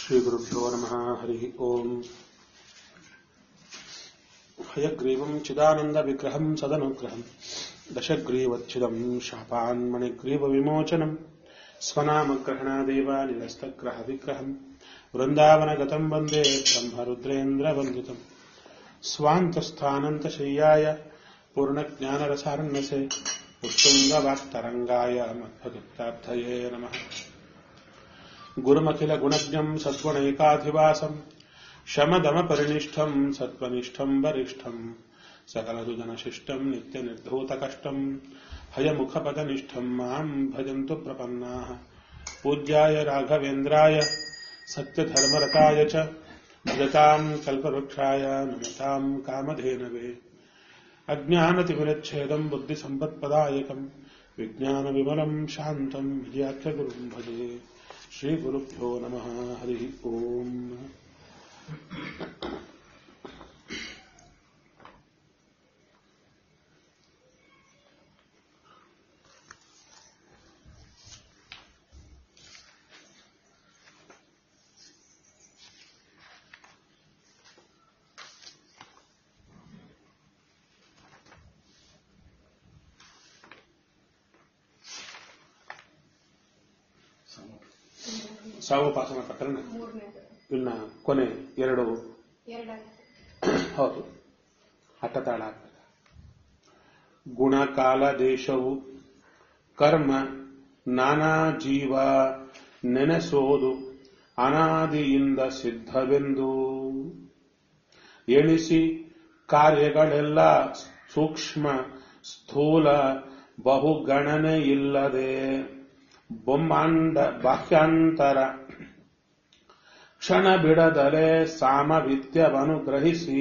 श्रीगुरुभ्यो नमः हरिः ओम् हयग्रीवम् चिदानन्दविग्रहम् सदनुग्रहम् दशग्रीवच्छिदम् शापान्मणिग्रीवविमोचनम् स्वनामग्रहणादेव निरस्तग्रहविग्रहम् वृन्दावनगतम् वन्दे ब्रह्मरुद्रेन्द्रवन्दितम् स्वान्तस्थानन्तशय्याय पूर्णज्ञानरसारण्यसे उत्तुङ्गवाक्तरङ्गाय मध्वगुप्तार्थये नमः गुरुमखिलगुणज्ञम् सत्त्वनैकाधिवासम् शमदमपरिनिष्ठम् सत्त्वनिष्ठम् वरिष्ठम् सकलसुजनशिष्टम् नित्यनिर्धूतकष्टम् हयमुखपदनिष्ठम् माम् भजन्तु प्रपन्नाः पूज्याय राघवेन्द्राय सत्यधर्मरताय च भजताम् कल्पवृक्षाय नमताम् कामधेनवे अज्ञानतिमिरच्छेदम् बुद्धिसम्पत्पदायकम् विज्ञानविमलम् शान्तम् विजयाख्यगुरुम् भजे श्रीगुरुभ्यो नमः हरिः ओम् ಸಾವೋಪಾಸನ ಪ್ರಕರಣ ಮೂರನೇದು ಇನ್ನ ಕೊನೆ ಎರಡು ಎರಡನೇ ಹೌದು ಹಠತಾಳ ಆಗ್ತದೆ ಗುಣಕಾಲ ದೇಶವು ಕರ್ಮ ನಾನಾ ಜೀವ ನೆನೆಸೋದು ಅನಾದಿಯಿಂದ ಸಿದ್ಧವೆಂದು ಎಣಿಸಿ ಕಾರ್ಯಗಳೆಲ್ಲ ಸೂಕ್ಷ್ಮ ಸ್ಥೂಲ ಬಹುಗಣನೆ ಇಲ್ಲದೆ ಬೊಮ್ಮಾಂಡ ಬಾಹ್ಯಾಂತರ ಕ್ಷಣ ಬಿಡದಲೆ ಸಾಮವಿದ್ಯವನು ಗ್ರಹಿಸಿ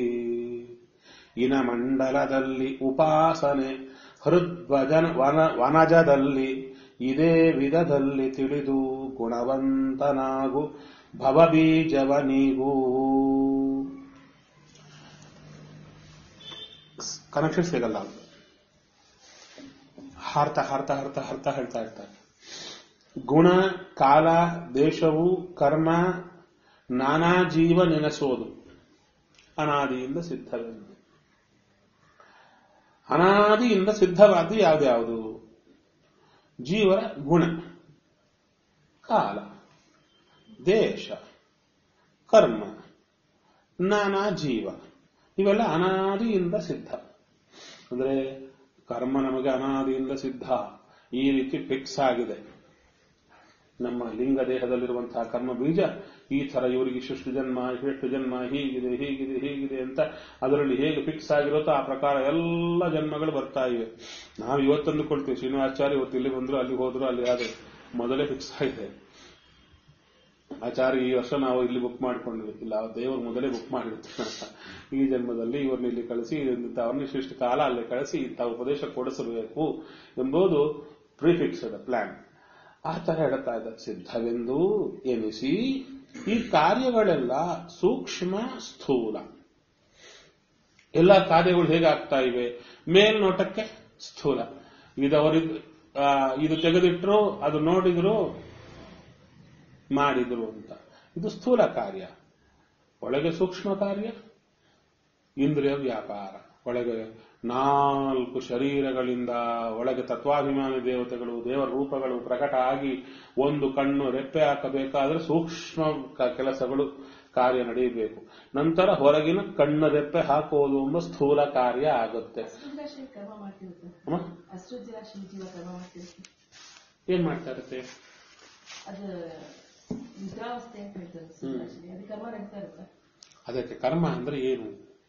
ಇನಮಂಡಲದಲ್ಲಿ ಉಪಾಸನೆ ಹೃದ್ವಜನ ವನ ವನಜದಲ್ಲಿ ಇದೇ ವಿಧದಲ್ಲಿ ತಿಳಿದು ಗುಣವಂತನಾಗು ಭವಬೀಜವನಿಗೂ ಕನೆಕ್ಷನ್ ಸಿಗಲ್ಲ ಅದು ಹಾರ್ತ ಹಾರ್ತ ಹಾರ್ತ ಹಾರ್ತ ಹೇಳ್ತಾ ಇರ್ತಾರೆ ಗುಣ ಕಾಲ ದೇಶವು ಕರ್ಮ ನಾನಾ ಜೀವ ನೆನೆಸೋದು ಅನಾದಿಯಿಂದ ಸಿದ್ಧವೆಂದು ಅನಾದಿಯಿಂದ ಸಿದ್ಧವಾದ ಯಾವ್ದ್ಯಾವುದು ಜೀವರ ಗುಣ ಕಾಲ ದೇಶ ಕರ್ಮ ನಾನಾ ಜೀವ ಇವೆಲ್ಲ ಅನಾದಿಯಿಂದ ಸಿದ್ಧ ಅಂದ್ರೆ ಕರ್ಮ ನಮಗೆ ಅನಾದಿಯಿಂದ ಸಿದ್ಧ ಈ ರೀತಿ ಫಿಕ್ಸ್ ಆಗಿದೆ ನಮ್ಮ ಲಿಂಗ ದೇಹದಲ್ಲಿರುವಂತಹ ಕರ್ಮ ಬೀಜ ಈ ತರ ಇವರಿಗೆ ಇಷ್ಟು ಜನ್ಮ ಇಷ್ಟು ಜನ್ಮ ಹೀಗಿದೆ ಹೀಗಿದೆ ಹೀಗಿದೆ ಅಂತ ಅದರಲ್ಲಿ ಹೇಗೆ ಫಿಕ್ಸ್ ಆಗಿರುತ್ತೋ ಆ ಪ್ರಕಾರ ಎಲ್ಲ ಜನ್ಮಗಳು ಬರ್ತಾ ಇವೆ ನಾವು ಇವತ್ತಂದು ಕೊಳ್ತೀವಿ ಶ್ರೀನಿವಾಚಾರ್ಯ ಇವತ್ತು ಇಲ್ಲಿ ಬಂದ್ರು ಅಲ್ಲಿ ಹೋದ್ರು ಅಲ್ಲಿ ಆದ್ರೆ ಮೊದಲೇ ಫಿಕ್ಸ್ ಆಗಿದೆ ಆಚಾರ್ಯ ಈ ವರ್ಷ ನಾವು ಇಲ್ಲಿ ಬುಕ್ ಮಾಡ್ಕೊಂಡ್ವಿ ಇಲ್ಲ ದೇವರು ಮೊದಲೇ ಬುಕ್ ಮಾಡಿರ್ತಾರೆ ಈ ಜನ್ಮದಲ್ಲಿ ಇವ್ರನ್ನ ಇಲ್ಲಿ ಕಳಿಸಿ ಅವ್ರನ್ನ ಇಷ್ಟು ಕಾಲ ಅಲ್ಲಿ ಕಳಿಸಿ ಇಂಥ ಉಪದೇಶ ಕೊಡಿಸಬೇಕು ಎಂಬುದು ಪ್ರಿಫಿಕ್ಸ್ಡ್ ಪ್ಲಾನ್ ಆ ತರ ಹೇಳ್ತಾ ಇದ್ದ ಸಿದ್ಧವೆಂದು ಎನಿಸಿ ಈ ಕಾರ್ಯಗಳೆಲ್ಲ ಸೂಕ್ಷ್ಮ ಸ್ಥೂಲ ಎಲ್ಲ ಕಾರ್ಯಗಳು ಹೇಗಾಗ್ತಾ ಇವೆ ಮೇಲ್ನೋಟಕ್ಕೆ ಸ್ಥೂಲ ಇದವರಿಗೆ ಇದು ತೆಗೆದಿಟ್ರು ಅದು ನೋಡಿದ್ರು ಮಾಡಿದ್ರು ಅಂತ ಇದು ಸ್ಥೂಲ ಕಾರ್ಯ ಒಳಗೆ ಸೂಕ್ಷ್ಮ ಕಾರ್ಯ ಇಂದ್ರಿಯ ವ್ಯಾಪಾರ ಒಳಗೆ ನಾಲ್ಕು ಶರೀರಗಳಿಂದ ಒಳಗೆ ತತ್ವಾಭಿಮಾನಿ ದೇವತೆಗಳು ದೇವರ ರೂಪಗಳು ಪ್ರಕಟ ಆಗಿ ಒಂದು ಕಣ್ಣು ರೆಪ್ಪೆ ಹಾಕಬೇಕಾದ್ರೆ ಸೂಕ್ಷ್ಮ ಕ- ಕೆಲಸಗಳು ಕಾರ್ಯ ನಡೆಯಬೇಕು ನಂತರ ಹೊರಗಿನ ಕಣ್ಣು ರೆಪ್ಪೆ ಹಾಕುವುದು ಎಂಬ ಸ್ಥೂಲ ಕಾರ್ಯ ಆಗುತ್ತೆ ಅಷ್ಟುದ್ರಾಶಿ ಕರ್ಮ ಮಾಡ್ತಿರುತ್ತೆ ಅಮ್ಮ? ಅಷ್ಟುದ್ರಾಶಿ ಜೀವ ಕರ್ಮ ಮಾಡ್ತಿರುತ್ತೆ ಏನ್ ಮಾಡ್ತಾ ಇರುತ್ತೆ ಅದು ನಿದ್ರಾವಸ್ಥೆ ಅಂತ ಹೇಳ್ತಾರೆ ಸುದ್ರಾಶಿ ಅದು ಕರ್ಮ ನಡೀತಾ ಇರುತ್ತೆ ಅದಕ್ಕೆ ಕರ್ಮ ಅಂದ್ರೆ ಏನು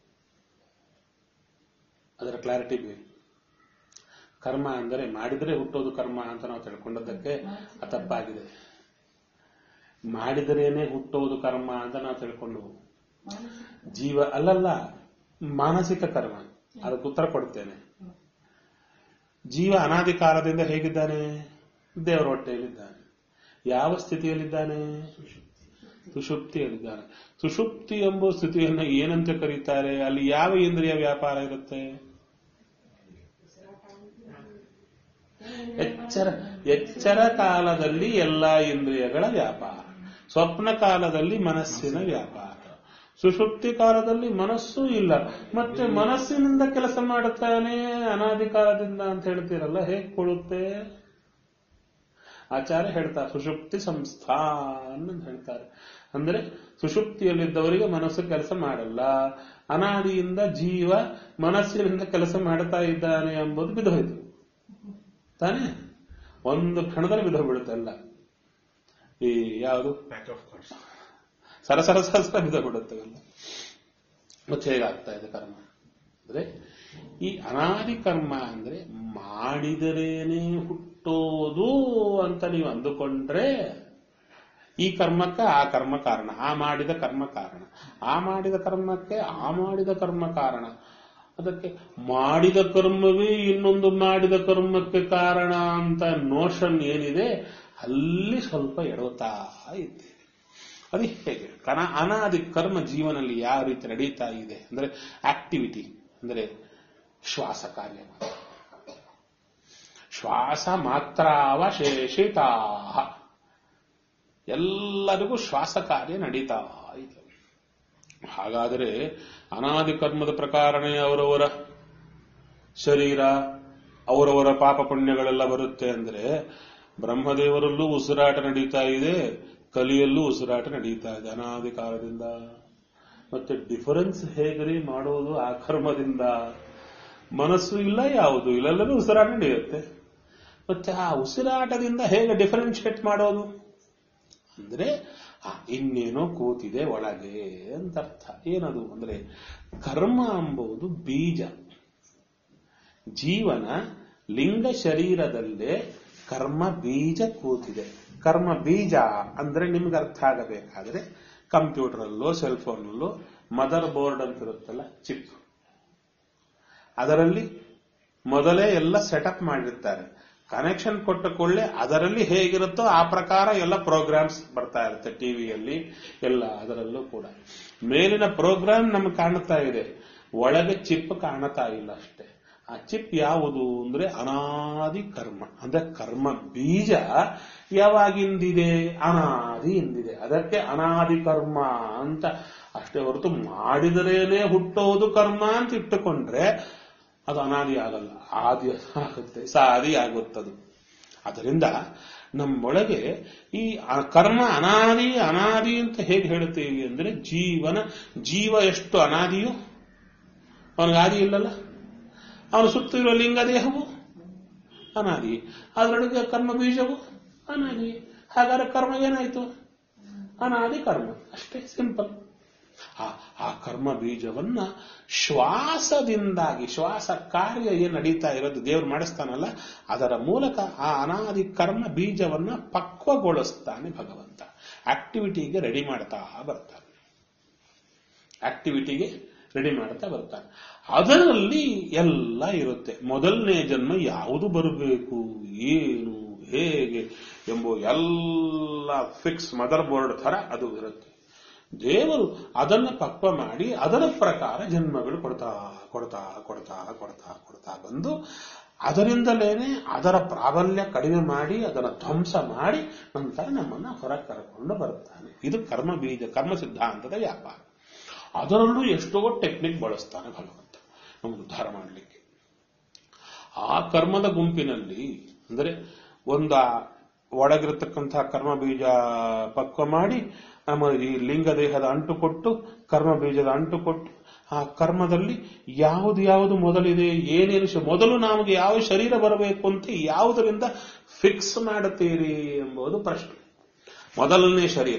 ಅದರ ಕ್ಲಾರಿಟಿ ಬೇಕು ಕರ್ಮ ಅಂದರೆ ಮಾಡಿದರೆ ಹುಟ್ಟೋದು ಕರ್ಮ ಅಂತ ನಾವು ತಿಳ್ಕೊಂಡದ್ದಕ್ಕೆ ಅದು ತಪ್ಪಾಗಿದೆ ಮಾಡಿದರೇನೆ ಹುಟ್ಟೋದು ಕರ್ಮ ಅಂತ ನಾವು ತಿಳ್ಕೊಂಡು ಮಾನಸಿಕ ಜೀವ ಅಲ್ಲಲ್ಲ ಮಾನಸಿಕ ಕರ್ಮ ಅದಕ್ಕೆ ಉತ್ತರ ಕೊಡ್ತೇನೆ ಜೀವ ಅನಾದಿ ಕಾಲದಿಂದ ಹೇಗಿದ್ದಾನೆ ದೇವರ ಹೊಟ್ಟೆಯಲ್ಲಿದ್ದಾನೆ ಯಾವ ಸ್ಥಿತಿಯಲ್ಲಿದ್ದಾನೆ ಸುಷುಪ್ತಿಯಲ್ಲಿದ್ದಾನೆ ಸುಷುಪ್ತಿ ಎಂಬ ಸ್ಥಿತಿಯನ್ನು ಏನಂತ ಕರೀತಾರೆ ಅಲ್ಲಿ ಯಾವ ಇಂದ್ರಿಯ ವ್ಯಾಪಾರ ಇರುತ್ತೆ ಎಚ್ಚರ ಎಚ್ಚರ ಕಾಲದಲ್ಲಿ ಎಲ್ಲ ಇಂದ್ರಿಯಗಳ ವ್ಯಾಪಾರ ಸ್ವಪ್ನ ಕಾಲದಲ್ಲಿ ಮನಸ್ಸಿನ ವ್ಯಾಪಾರ ಸುಷುಪ್ತಿ ಕಾಲದಲ್ಲಿ ಮನಸ್ಸು ಇಲ್ಲ ಮತ್ತೆ ಮನಸ್ಸಿನಿಂದ ಕೆಲಸ ಮಾಡುತ್ತಾನೆ ಅನಾದಿ ಕಾಲದಿಂದ ಅಂತ ಹೇಳ್ತೀರಲ್ಲ ಹೇಗೆ ಕೊಡುತ್ತೆ ಆಚಾರ್ಯ ಹೇಳ್ತಾರೆ ಸುಷುಪ್ತಿ ಸಂಸ್ಥಾನ್ ಅಂತ ಹೇಳ್ತಾರೆ ಅಂದ್ರೆ ಸುಷುಪ್ತಿಯಲ್ಲಿದ್ದವರಿಗೆ ಮನಸ್ಸು ಕೆಲಸ ಮಾಡಲ್ಲ ಅನಾದಿಯಿಂದ ಜೀವ ಮನಸ್ಸಿನಿಂದ ಕೆಲಸ ಮಾಡ್ತಾ ಇದ್ದಾನೆ ಎಂಬುದು ಬಿದ್ದೋಯ್ತು ತಾನೇ ಒಂದು ಕ್ಷಣದಲ್ಲಿ ಬಿದ್ದೋಗ್ಬಿಡುತ್ತೆ ಎಲ್ಲ ಈ ಯಾವುದು ಪ್ಯಾಕ್ ಆಫ್ ಕಾರ್ಡ್ಸ್ ಸರಸರ ಸರಸರ ಬಿದ್ದೋಗ್ಬಿಡುತ್ತೆ ಎಲ್ಲ ಮತ್ತೆ ಹೇಗಾಗ್ತಾ ಇದೆ ಕರ್ಮ ಅಂದ್ರೆ ಈ ಅನಾದಿ ಕರ್ಮ ಅಂದ್ರೆ ಮಾಡಿದರೇನೆ ಹುಟ್ಟೋದು ಅಂತ ನೀವು ಅಂದುಕೊಂಡ್ರೆ ಈ ಕರ್ಮಕ್ಕೆ ಆ ಕರ್ಮ ಕಾರಣ ಆ ಮಾಡಿದ ಕರ್ಮ ಕಾರಣ ಆ ಮಾಡಿದ ಕರ್ಮಕ್ಕೆ ಆ ಮಾಡಿದ ಕರ್ಮ ಕಾರಣ ಅದಕ್ಕೆ ಮಾಡಿದ ಕರ್ಮವೇ ಇನ್ನೊಂದು ಮಾಡಿದ ಕರ್ಮಕ್ಕೆ ಕಾರಣ ಅಂತ ನೋಷನ್ ಏನಿದೆ ಅಲ್ಲಿ ಸ್ವಲ್ಪ ಎಡವತಾ ಇದ್ದೇವೆ ಅದು ಹೇಗೆ ಕನ ಅನಾದಿ ಕರ್ಮ ಜೀವನದಲ್ಲಿ ಯಾವ ರೀತಿ ನಡೀತಾ ಇದೆ ಅಂದ್ರೆ ಆಕ್ಟಿವಿಟಿ ಅಂದ್ರೆ ಶ್ವಾಸ ಕಾರ್ಯ ಮಾತ್ರ. ಶ್ವಾಸ ಮಾತ್ರಾವಶೇಷಿತಾ ಎಲ್ಲರಿಗೂ ಶ್ವಾಸ ಕಾರ್ಯ ನಡೀತಾ ಇದೆ ಹಾಗಾದರೆ ಅನಾದಿ ಕರ್ಮದ ಪ್ರಕಾರನೇ ಅವರವರ ಶರೀರ ಅವರವರ ಪಾಪ ಪುಣ್ಯಗಳೆಲ್ಲ ಬರುತ್ತೆ ಅಂದ್ರೆ ಬ್ರಹ್ಮದೇವರಲ್ಲೂ ಉಸಿರಾಟ ನಡೀತಾ ಇದೆ ಕಲಿಯಲ್ಲೂ ಉಸಿರಾಟ ನಡೀತಾ ಇದೆ ಅನಾದಿ ಕಾಲದಿಂದ ಮತ್ತೆ ಡಿಫರೆನ್ಸ್ ಹೇಗ್ರಿ ಮಾಡೋದು ಆ ಕರ್ಮದಿಂದ ಮನಸ್ಸು ಇಲ್ಲ ಯಾವುದು ಇಲ್ಲೆಲ್ಲರೂ ಉಸಿರಾಟ ನಡೆಯುತ್ತೆ ಮತ್ತೆ ಆ ಉಸಿರಾಟದಿಂದ ಹೇಗೆ ಡಿಫರೆನ್ಶಿಯೇಟ್ ಮಾಡೋದು ಅಂದ್ರೆ ಆ, ಇನ್ನೇನೋ ಕೂತಿದೆ ಒಳಗೆ ಅಂತ ಅರ್ಥ ಏನದು ಅಂದ್ರೆ ಕರ್ಮ ಎಂಬುದು ಬೀಜ ಜೀವನ ಲಿಂಗ ಶರೀರದಲ್ಲೇ ಕರ್ಮ ಬೀಜ ಕೂತಿದೆ ಕರ್ಮ ಬೀಜ ಅಂದ್ರೆ ನಿಮ್ಗೆ ಅರ್ಥ ಆಗಬೇಕಾದ್ರೆ ಕಂಪ್ಯೂಟರಲ್ಲೋ ಸೆಲ್ ಫೋನಲ್ಲೋ ಮದರ್ ಬೋರ್ಡ್ ಅಂತ ಇರುತ್ತಲ್ಲ ಚಿಪ್ ಅದರಲ್ಲಿ ಮೊದಲೇ ಎಲ್ಲ ಸೆಟಪ್ ಮಾಡಿರ್ತಾರೆ ಕನೆಕ್ಷನ್ ಕೊಟ್ಟ ಕೊಳ್ಳೆ ಅದರಲ್ಲಿ ಹೇಗಿರುತ್ತೋ ಆ ಪ್ರಕಾರ ಎಲ್ಲ ಪ್ರೋಗ್ರಾಮ್ಸ್ ಬರ್ತಾ ಇರುತ್ತೆ ಟಿವಿಯಲ್ಲಿ ಎಲ್ಲ ಅದರಲ್ಲೂ ಕೂಡ ಮೇಲಿನ ಪ್ರೋಗ್ರಾಮ್ ನಮ್ಗೆ ಕಾಣುತ್ತಾ ಇದೆ ಒಳಗೆ ಚಿಪ್ ಕಾಣುತ್ತಾ ಇಲ್ಲ ಅಷ್ಟೇ ಆ ಚಿಪ್ ಯಾವುದು ಅಂದ್ರೆ ಅನಾದಿ ಕರ್ಮ ಅಂದ್ರೆ ಕರ್ಮ ಬೀಜ ಯಾವಾಗಿಂದಿದೆ ಅನಾದಿ ಎಂದಿದೆ ಅದಕ್ಕೆ ಅನಾದಿ ಕರ್ಮ ಅಂತ ಅಷ್ಟೇ ಹೊರತು ಮಾಡಿದರೇನೆ ಹುಟ್ಟೋದು ಕರ್ಮ ಅಂತ ಇಟ್ಟುಕೊಂಡ್ರೆ ಅದು ಅನಾದಿ ಆಗಲ್ಲ ಆದಿ ಆಗುತ್ತೆ ಸಾದಿ ಆಗುತ್ತದು ಅದರಿಂದ ನಮ್ಮೊಳಗೆ ಈ ಅ- ಕರ್ಮ ಅನಾದಿ ಅನಾದಿ ಅಂತ ಹೇಗೆ ಹೇಳ್ತೀವಿ ಅಂದ್ರೆ ಜೀವನ ಜೀವ ಎಷ್ಟು ಅನಾದಿಯೋ ಅವನಿಗೆ ಆದಿ ಇಲ್ಲಲ್ಲ ಅವನು ಸುತ್ತ ಇರುವ ಲಿಂಗ ದೇಹವು ಅನಾದಿ ಅದರೊಳಗೆ ಕರ್ಮ ಬೀಜವು ಅನಾದಿ ಹಾಗಾದ್ರೆ ಕರ್ಮ ಏನಾಯ್ತು ಅನಾದಿ ಕರ್ಮ ಅಷ್ಟೇ ಸಿಂಪಲ್ ಆ ಆ ಕರ್ಮ ಬೀಜವನ್ನ ಶ್ವಾಸದಿಂದಾಗಿ ಶ್ವಾಸ ಕಾರ್ಯ ಏನು ನಡೀತಾ ಇರೋದು ದೇವರು ಮಾಡಿಸ್ತಾನಲ್ಲ ಅದರ ಮೂಲಕ ಆ ಅನಾದಿ ಕರ್ಮ ಬೀಜವನ್ನ ಪಕ್ವಗೊಳಿಸ್ತಾನೆ ಭಗವಂತ ಆಕ್ಟಿವಿಟಿಗೆ ರೆಡಿ ಮಾಡ್ತಾ ಬರ್ತಾನೆ ಆಕ್ಟಿವಿಟಿಗೆ ರೆಡಿ ಮಾಡ್ತಾ ಬರ್ತಾನೆ ಅದರಲ್ಲಿ ಎಲ್ಲ ಇರುತ್ತೆ ಮೊದಲನೇ ಜನ್ಮ ಯಾವುದು ಬರಬೇಕು ಏನು ಹೇಗೆ ಎಂಬ ಎಲ್ಲ ಫಿಕ್ಸ್ ಮದರ್ ಬೋರ್ಡ್ ತರ ಅದು ಇರುತ್ತೆ ದೇವರು ಅದನ್ನ ಪಕ್ವ ಮಾಡಿ ಅದರ ಪ್ರಕಾರ ಜನ್ಮಗಳು ಕೊಡ್ತಾ ಕೊಡ್ತಾ ಕೊಡ್ತಾ ಕೊಡ್ತಾ ಕೊಡ್ತಾ ಬಂದು ಅದರಿಂದಲೇನೆ ಅದರ ಪ್ರಾಬಲ್ಯ ಕಡಿಮೆ ಮಾಡಿ ಅದನ್ನು ಧ್ವಂಸ ಮಾಡಿ ನಂತರ ನಮ್ಮನ್ನ ಹೊರಗೆ ಕರ್ಕೊಂಡು ಬರುತ್ತಾನೆ ಇದು ಕರ್ಮ ಬೀಜ ಕರ್ಮ ಸಿದ್ಧಾಂತದ ವ್ಯಾಪಾರ ಅದರಲ್ಲೂ ಎಷ್ಟೋ ಟೆಕ್ನಿಕ್ ಬಳಸ್ತಾನೆ ಭಗವಂತ ನಮ್ಗೆ ಉದ್ಧಾರ ಮಾಡಲಿಕ್ಕೆ ಆ ಕರ್ಮದ ಗುಂಪಿನಲ್ಲಿ ಅಂದರೆ ಒಂದ ಒಳಗಿರತಕ್ಕಂತಹ ಕರ್ಮ ಬೀಜ ಪಕ್ವ ಮಾಡಿ ನಮ್ಮ ಈ ಲಿಂಗ ದೇಹದ ಅಂಟು ಕೊಟ್ಟು ಕರ್ಮ ಬೀಜದ ಅಂಟು ಕೊಟ್ಟು ಆ ಕರ್ಮದಲ್ಲಿ ಯಾವುದು ಯಾವುದು ಮೊದಲಿದೆ ಏನೇನು ಶ- ಮೊದಲು ನಮಗೆ ಯಾವ ಶರೀರ ಬರಬೇಕು ಅಂತ ಯಾವುದರಿಂದ ಫಿಕ್ಸ್ ಮಾಡುತ್ತೀರಿ ಎಂಬುದು ಪ್ರಶ್ನೆ ಮೊದಲನೇ ಶರೀರ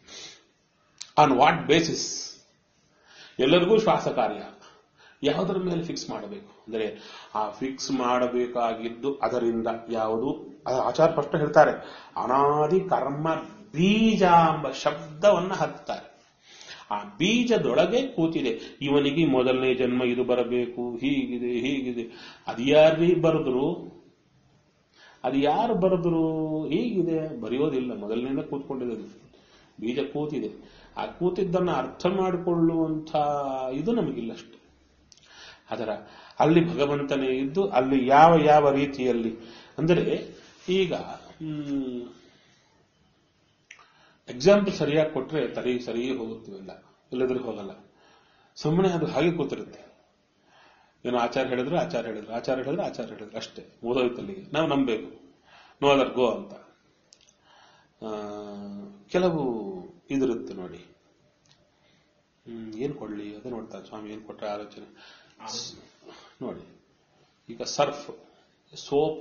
ಆನ್ ವಾಟ್ ಬೇಸಿಸ್ ಎಲ್ಲರಿಗೂ ಶ್ವಾಸ ಕಾರ್ಯ ಯಾವುದರ ಮೇಲೆ ಫಿಕ್ಸ್ ಮಾಡಬೇಕು ಅಂದರೆ ಆ ಫಿಕ್ಸ್ ಮಾಡಬೇಕಾಗಿದ್ದು ಅದರಿಂದ ಯಾವುದು ಅದು ಆಚಾರ ಸ್ಪಷ್ಟ ಹೇಳ್ತಾರೆ ಅನಾದಿ ಕರ್ಮ ಬೀಜ ಎಂಬ ಶಬ್ದವನ್ನ ಹಾಕ್ತಾರೆ ಆ ಬೀಜದೊಳಗೆ ಕೂತಿದೆ ಇವನಿಗೆ ಮೊದಲನೇ ಜನ್ಮ ಇದು ಬರಬೇಕು ಹೀಗಿದೆ ಹೀಗಿದೆ ಅದು ಯಾರೀ ಬರೆದ್ರು ಅದು ಯಾರು ಬರೆದ್ರು ಹೀಗಿದೆ ಬರೆಯೋದಿಲ್ಲ ಮೊದಲಿನಿಂದ ಕೂತ್ಕೊಂಡಿದೆ ಅದು. ಬೀಜ ಕೂತಿದೆ ಆ ಕೂತಿದ್ದನ್ನು ಅರ್ಥ ಮಾಡಿಕೊಳ್ಳುವಂಥ ಇದು ನಮಗಿಲ್ಲ ಅಷ್ಟೆ ಅದರ ಅಲ್ಲಿ ಭಗವಂತನೇ ಇದ್ದು ಅಲ್ಲಿ ಯಾವ ಯಾವ ರೀತಿಯಲ್ಲಿ ಅಂದರೆ ಈಗ ಹ್ಮ್, ಎಕ್ಸಾಂಪಲ್ ಸರಿಯಾಗಿ ಕೊಟ್ರೆ ತರಿ ಸರಿ ಹೋಗುತ್ತೀವಿಲ್ಲ ಇಲ್ಲದ್ರೆ ಹೋಗಲ್ಲ ಸುಮ್ಮನೆ ಅದು ಹಾಗೆ ಕೂತಿರುತ್ತೆ ಏನೋ ಆಚಾರ ಹೇಳಿದ್ರು ಆಚಾರ ಹೇಳಿದ್ರು ಆಚಾರ ಹೇಳಿದ್ರು ಆಚಾರ ಹೇಳಿದ್ರು ಅಷ್ಟೇ ಓದೋಯ್ತಲ್ಲಿಗೆ ನಾವು ನಂಬಬೇಕು ನೋ ಅದರ್ ಗೋ ಅಂತ ಆ, ಕೆಲವು ಇದಿರುತ್ತೆ ನೋಡಿ ಹ್ಮ್, ಏನ್ ಕೊಡ್ಲಿ ಅದೇ ನೋಡ್ತಾರೆ ಸ್ವಾಮಿ ಏನ್ ಕೊಟ್ರೆ ಆಲೋಚನೆ ನೋಡಿ ಈಗ ಸರ್ಫ್ ಸೋಪ್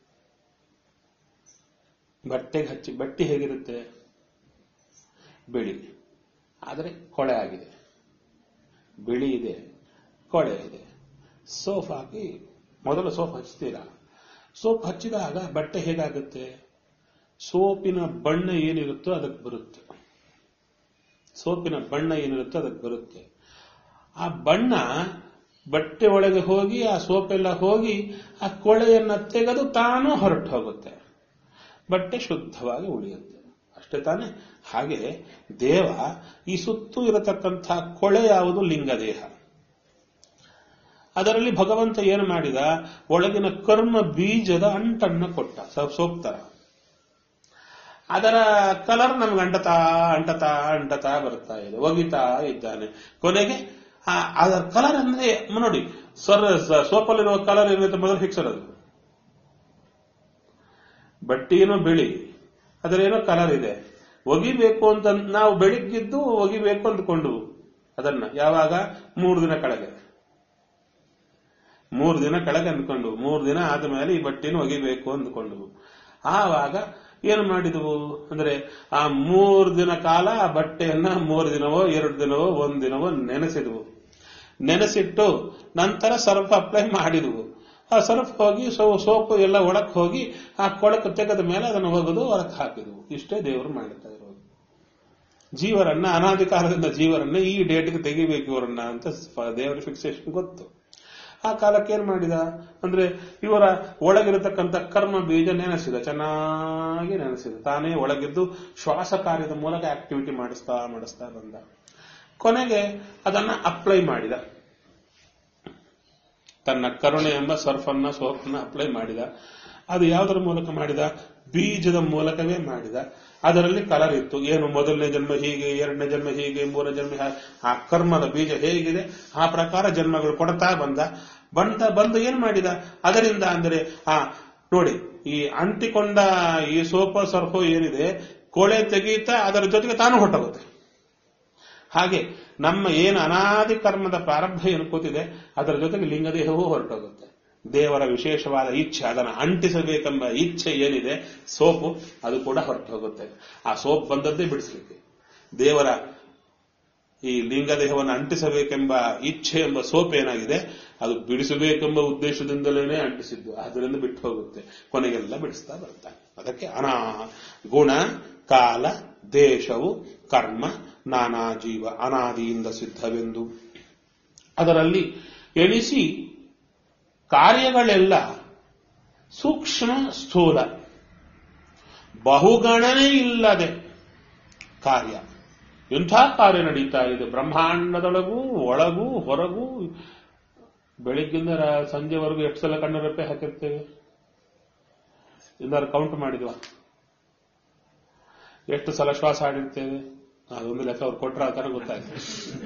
ಬಟ್ಟೆಗೆ ಹಚ್ಚಿ ಬಟ್ಟೆ ಹೇಗಿರುತ್ತೆ ಬಿಳಿ ಆದರೆ ಕೊಳೆ ಆಗಿದೆ ಬಿಳಿ ಇದೆ ಕೊಳೆ ಇದೆ ಸೋಪ್ ಹಾಕಿ ಮೊದಲು ಸೋಪ್ ಹಚ್ತೀರಾ ಸೋಪ್ ಹಚ್ಚಿದಾಗ ಬಟ್ಟೆ ಹೇಗಾಗುತ್ತೆ ಸೋಪಿನ ಬಣ್ಣ ಏನಿರುತ್ತೋ ಅದಕ್ಕೆ ಬರುತ್ತೆ ಸೋಪಿನ ಬಣ್ಣ ಏನಿರುತ್ತೋ ಅದಕ್ಕೆ ಬರುತ್ತೆ ಆ ಬಣ್ಣ ಬಟ್ಟೆ ಒಳಗೆ ಹೋಗಿ ಆ ಸೋಪೆಲ್ಲ ಹೋಗಿ ಆ ಕೊಳೆಯನ್ನ ತೆಗೆದು ತಾನು ಹೊರಟು ಹೋಗುತ್ತೆ ಬಟ್ಟೆ ಶುದ್ಧವಾಗಿ ಉಳಿಯುತ್ತೆ ಅಷ್ಟೇ ತಾನೆ ಹಾಗೆ ದೇವ ಈ ಸುತ್ತು ಇರತಕ್ಕಂಥ ಕೊಳೆ ಯಾವುದು ಲಿಂಗದೇಹ ಅದರಲ್ಲಿ ಭಗವಂತ ಏನು ಮಾಡಿದ ಒಳಗಿನ ಕರ್ಮ ಬೀಜದ ಅಂಟನ್ನ ಕೊಟ್ಟ ಸ- ಸೋಪ್ತರ ಅದರ ಕಲರ್ ನಮ್ಗೆ ಅಂಟತಾ ಅಂಟತಾ ಅಂಟತಾ ಬರ್ತಾ ಇದೆ ಒಗಿತಾ ಇದ್ದಾನೆ ಕೊನೆಗೆ ಆ ಅದರ ಕಲರ್ ಅಂದ್ರೆ ನೋಡಿ ಸರ್ ಸೋಪಲ್ಲಿರುವ ಕಲರ್ ಏನಿರುತ್ತೆ ಮೊದಲು ಫಿಕ್ಸ್ ಅದು ಬಟ್ಟೆನೋ ಬಿಳಿ ಅದರೇನೋ ಕಲರ್ ಇದೆ ಒಗಿಬೇಕು ಅಂತ ನಾವು ಬೆಳಿಗ್ಗಿದ್ದು ಒಗಿಬೇಕು ಅಂದ್ಕೊಂಡು ಅದನ್ನ ಯಾವಾಗ ಮೂರು ದಿನ ಕೆಳಗೆ ಮೂರು ದಿನ ಕೆಳಗೆ ಅಂದ್ಕೊಂಡು ಮೂರು ದಿನ ಆದ ಮೇಲೆ ಈ ಬಟ್ಟೆನ ಒಗಿಬೇಕು ಅಂದ್ಕೊಂಡು ಆವಾಗ ಏನು ಮಾಡಿದವು ಅಂದ್ರೆ ಆ ಮೂರು ದಿನ ಕಾಲ ಆ ಬಟ್ಟೆಯನ್ನ ಮೂರು ದಿನವೋ ಎರಡು ದಿನವೋ ಒಂದ್ ದಿನವೋ ನೆನೆಸಿದವು ನೆನೆಸಿಟ್ಟು ನಂತರ ಸರ್ಫ್ ಅಪ್ಲೈ ಮಾಡಿದವು ಆ ಸರ್ಫ್ ಹೋಗಿ ಸೋ- ಸೋಪು ಎಲ್ಲ ಒಳಕ್ ಹೋಗಿ ಆ ಕೊಳಕು ತೆಗೆದ ಮೇಲೆ ಅದನ್ನು ಒಗೆದು ಹೊರಕ್ಕೆ ಹಾಕಿದವು ಇಷ್ಟೇ ದೇವರು ಮಾಡುತ್ತಾ ಇರೋದು ಜೀವರನ್ನ ಅನಾದಿ ಕಾಲದಿಂದ ಜೀವರನ್ನ ಈ ಡೇಟ್ಗೆ ತೆಗಿಬೇಕು ಇವರನ್ನ ಅಂತ ಫ- ದೇವರ ಫಿಕ್ಸೇಷನ್ ಗೊತ್ತು ಆ ಕಾಲಕ್ಕೆ ಏನ್ ಮಾಡಿದ ಅಂದ್ರೆ ಇವರ ಒಳಗಿರತಕ್ಕಂಥ ಕರ್ಮ ಬೀಜ ನೆನೆಸಿದ ಚೆನ್ನಾಗಿ ನೆನೆಸಿದ ತಾನೇ ಒಳಗಿದ್ದು ಶ್ವಾಸ ಕಾರ್ಯದ ಮೂಲಕ ಆಕ್ಟಿವಿಟಿ ಮಾಡಿಸ್ತಾ ಮಾಡಿಸ್ತಾ ಬಂದ ಕೊನೆಗೆ ಅದನ್ನ ಅಪ್ಲೈ ಮಾಡಿದ ತನ್ನ ಕರುಣೆ ಎಂಬ ಸರ್ಫನ್ನ ಸೋಪನ್ನ ಅಪ್ಲೈ ಮಾಡಿದ ಅದು ಯಾವುದರ ಮೂಲಕ ಮಾಡಿದ ಬೀಜದ ಮೂಲಕವೇ ಮಾಡಿದ ಅದರಲ್ಲಿ ಕಲರ್ ಇತ್ತು ಏನು ಮೊದಲನೇ ಜನ್ಮ ಹೀಗೆ ಎರಡನೇ ಜನ್ಮ ಹೀಗೆ ಮೂರನೇ ಜನ್ಮ ಹಾ- ಆ ಕರ್ಮದ ಬೀಜ ಹೇಗಿದೆ ಆ ಪ್ರಕಾರ ಜನ್ಮಗಳು ಕೊಡ್ತಾ ಬಂದ ಬಂದ ಬಂದು ಏನ್ ಮಾಡಿದ ಅದರಿಂದ ಅಂದರೆ ಆ ನೋಡಿ ಈ ಅಂಟಿಕೊಂಡ ಈ ಸೋಪ ಸರ್ಫೋ ಏನಿದೆ ಕೊಳೆ ತೆಗೀತಾ ಅದರ ಜೊತೆಗೆ ತಾನು ಹೊಟ್ಟೋಗುತ್ತೆ ಹಾಗೆ ನಮ್ಮ ಏನು ಅನಾದಿ ಕರ್ಮದ ಪ್ರಾರಂಭ ಏನು ಕೂತಿದೆ ಅದರ ಜೊತೆಗೆ ಲಿಂಗದೇಹವೂ ಹೊರಟೋಗುತ್ತೆ ದೇವರ ವಿಶೇಷವಾದ ಇಚ್ಛೆ ಅದನ್ನು ಅಂಟಿಸಬೇಕೆಂಬ ಇಚ್ಛೆ ಏನಿದೆ ಸೋಪು ಅದು ಕೂಡ ಹೊರಟು ಹೋಗುತ್ತೆ ಆ ಸೋಪ್ ಬಂದದ್ದೇ ಬಿಡಿಸ್ಲಿಕ್ಕೆ ದೇವರ ಈ ಲಿಂಗದೇಹವನ್ನು ಅಂಟಿಸಬೇಕೆಂಬ ಇಚ್ಛೆ ಎಂಬ ಸೋಪ್ ಏನಾಗಿದೆ ಅದು ಬಿಡಿಸಬೇಕೆಂಬ ಉದ್ದೇಶದಿಂದಲೇ ಅಂಟಿಸಿದ್ದು ಅದರಿಂದ ಬಿಟ್ಟು ಹೋಗುತ್ತೆ ಕೊನೆಗೆಲ್ಲ ಬಿಡಿಸ್ತಾ ಬರ್ತಾನೆ ಅದಕ್ಕೆ ಅನಾ ಗುಣ ಕಾಲ ದೇಶವು ಕರ್ಮ ನಾನಾ ಜೀವ ಅನಾದಿಯಿಂದ ಸಿದ್ಧವೆಂದು ಅದರಲ್ಲಿ ಎಣಿಸಿ ಕಾರ್ಯಗಳೆಲ್ಲ ಸೂಕ್ಷ್ಮ ಸ್ಥೂಲ ಬಹುಗಣನೆ ಇಲ್ಲದೆ ಕಾರ್ಯ ಎಂಥ ಕಾರ್ಯ ನಡೀತಾ ಇದೆ ಬ್ರಹ್ಮಾಂಡದೊಳಗೂ ಒಳಗೂ ಹೊರಗೂ ಬೆಳಿಗ್ಗಿಂದ ರಾ- ಸಂಜೆವರೆಗೂ ಎಷ್ಟು ಸಲ ಕಣ್ಣರೆಪ್ಪೆ ಹಾಕಿರ್ತೇವೆ ಎಲ್ಲರೂ ಕೌಂಟ್ ಮಾಡಿದ್ವ ಎಷ್ಟು ಸಲ ಶ್ವಾಸ ಆಡಿರ್ತೇವೆ ಅದೊಂದು ಲೆಕ್ಕ ಅವ್ರು ಕೊಟ್ರ ಅಂತಾನೆ ಗೊತ್ತಾಯ್ತು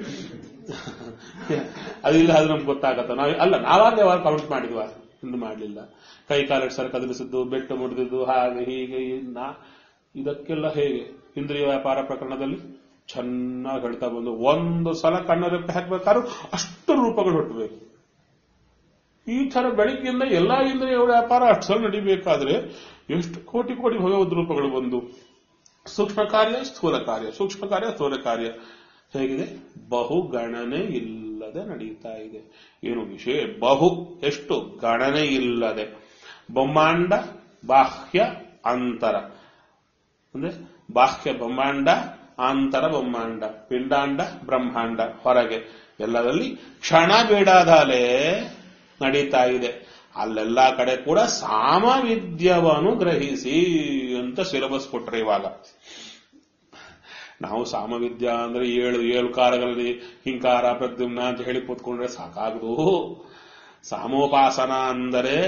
ಅದಿಲ್ಲ ಅದು ನಮ್ಗೆ ಗೊತ್ತಾಗತ್ತ ನಾವು ಅಲ್ಲ ನಾವಾಗ ಯಾವಾಗ ಕೌಂಟ್ ಮಾಡಿದ್ವಾ ಇನ್ನು ಮಾಡಲಿಲ್ಲ ಕೈ ಕಾಲು ಸರ ಕದಲಿಸಿದ್ದು ಬೆಟ್ಟು ಮುಡಿದಿದ್ದು ಹಾಗೆ ಹೀಗೆ ಈ ನಾ ಇದಕ್ಕೆಲ್ಲ ಹೇಗೆ ಇಂದ್ರಿಯ ವ್ಯಾಪಾರ ಪ್ರಕರಣದಲ್ಲಿ ಚೆನ್ನಾಗಿ ಹೇಳ್ತಾ ಬಂದು ಒಂದು ಸಲ ಕಣ್ಣರೆಪ್ಪೆ ಹಾಕ್ಬೇಕಾದ್ರೂ ಅಷ್ಟು ರೂಪಗಳು ಹುಟ್ಟಬೇಕು ಈ ತರ ಬೆಳಿಗ್ಗೆಯಿಂದ ಎಲ್ಲಾ ಇಂದ್ರಿಯ ವ್ಯಾಪಾರ ಅಷ್ಟು ಸಲ ನಡಿಬೇಕಾದ್ರೆ ಎಷ್ಟು ಕೋಟಿ ಕೋಟಿ ಭಗವದ್ ರೂಪಗಳು ಬಂದು ಸೂಕ್ಷ್ಮ ಕಾರ್ಯ ಸ್ಥೂಲ ಕಾರ್ಯ ಸೂಕ್ಷ್ಮ ಕಾರ್ಯ ಸ್ಥೂಲ ಕಾರ್ಯ ಹೇಗಿದೆ ಬಹು ಗಣನೆ ಇಲ್ಲದೆ ನಡೀತಾ ಇದೆ ಏನು ವಿಷಯ ಬಹು ಎಷ್ಟು ಗಣನೆ ಇಲ್ಲದೆ ಬ್ರಹ್ಮಾಂಡ ಬಾಹ್ಯ ಅಂತರ ಅಂದ್ರೆ ಬಾಹ್ಯ ಬ್ರಹ್ಮಾಂಡ ಆಂತರ ಬ್ರಹ್ಮಾಂಡ ಪಿಂಡಾಂಡ ಬ್ರಹ್ಮಾಂಡ ಹೊರಗೆ ಎಲ್ಲದಲ್ಲಿ ಕ್ಷಣ ಬಿಡದಲೇ ನಡೀತಾ ಇದೆ ಅಲ್ಲೆಲ್ಲ ಕಡೆ ಕೂಡ ಸಾಮವಿದ್ಯವನ್ನು ಗ್ರಹಿಸಿ ಅಂತ ಸಿಲೆಬಸ್ ಕೊಟ್ರೆ ಇವಾಗ ನಾವು ಸಾಮವಿದ್ಯಾ ಅಂದ್ರೆ ಏಳು ಏಳು ಕಾರಗಳಲ್ಲಿ ಹಿಂಕಾರ ಪ್ರದ್ಯುಮ್ನ ಅಂತ ಹೇಳಿ ಕೂತ್ಕೊಂಡ್ರೆ ಸಾಕಾಗದು ಸಾಮೋಪಾಸನ ಅಂದರೆ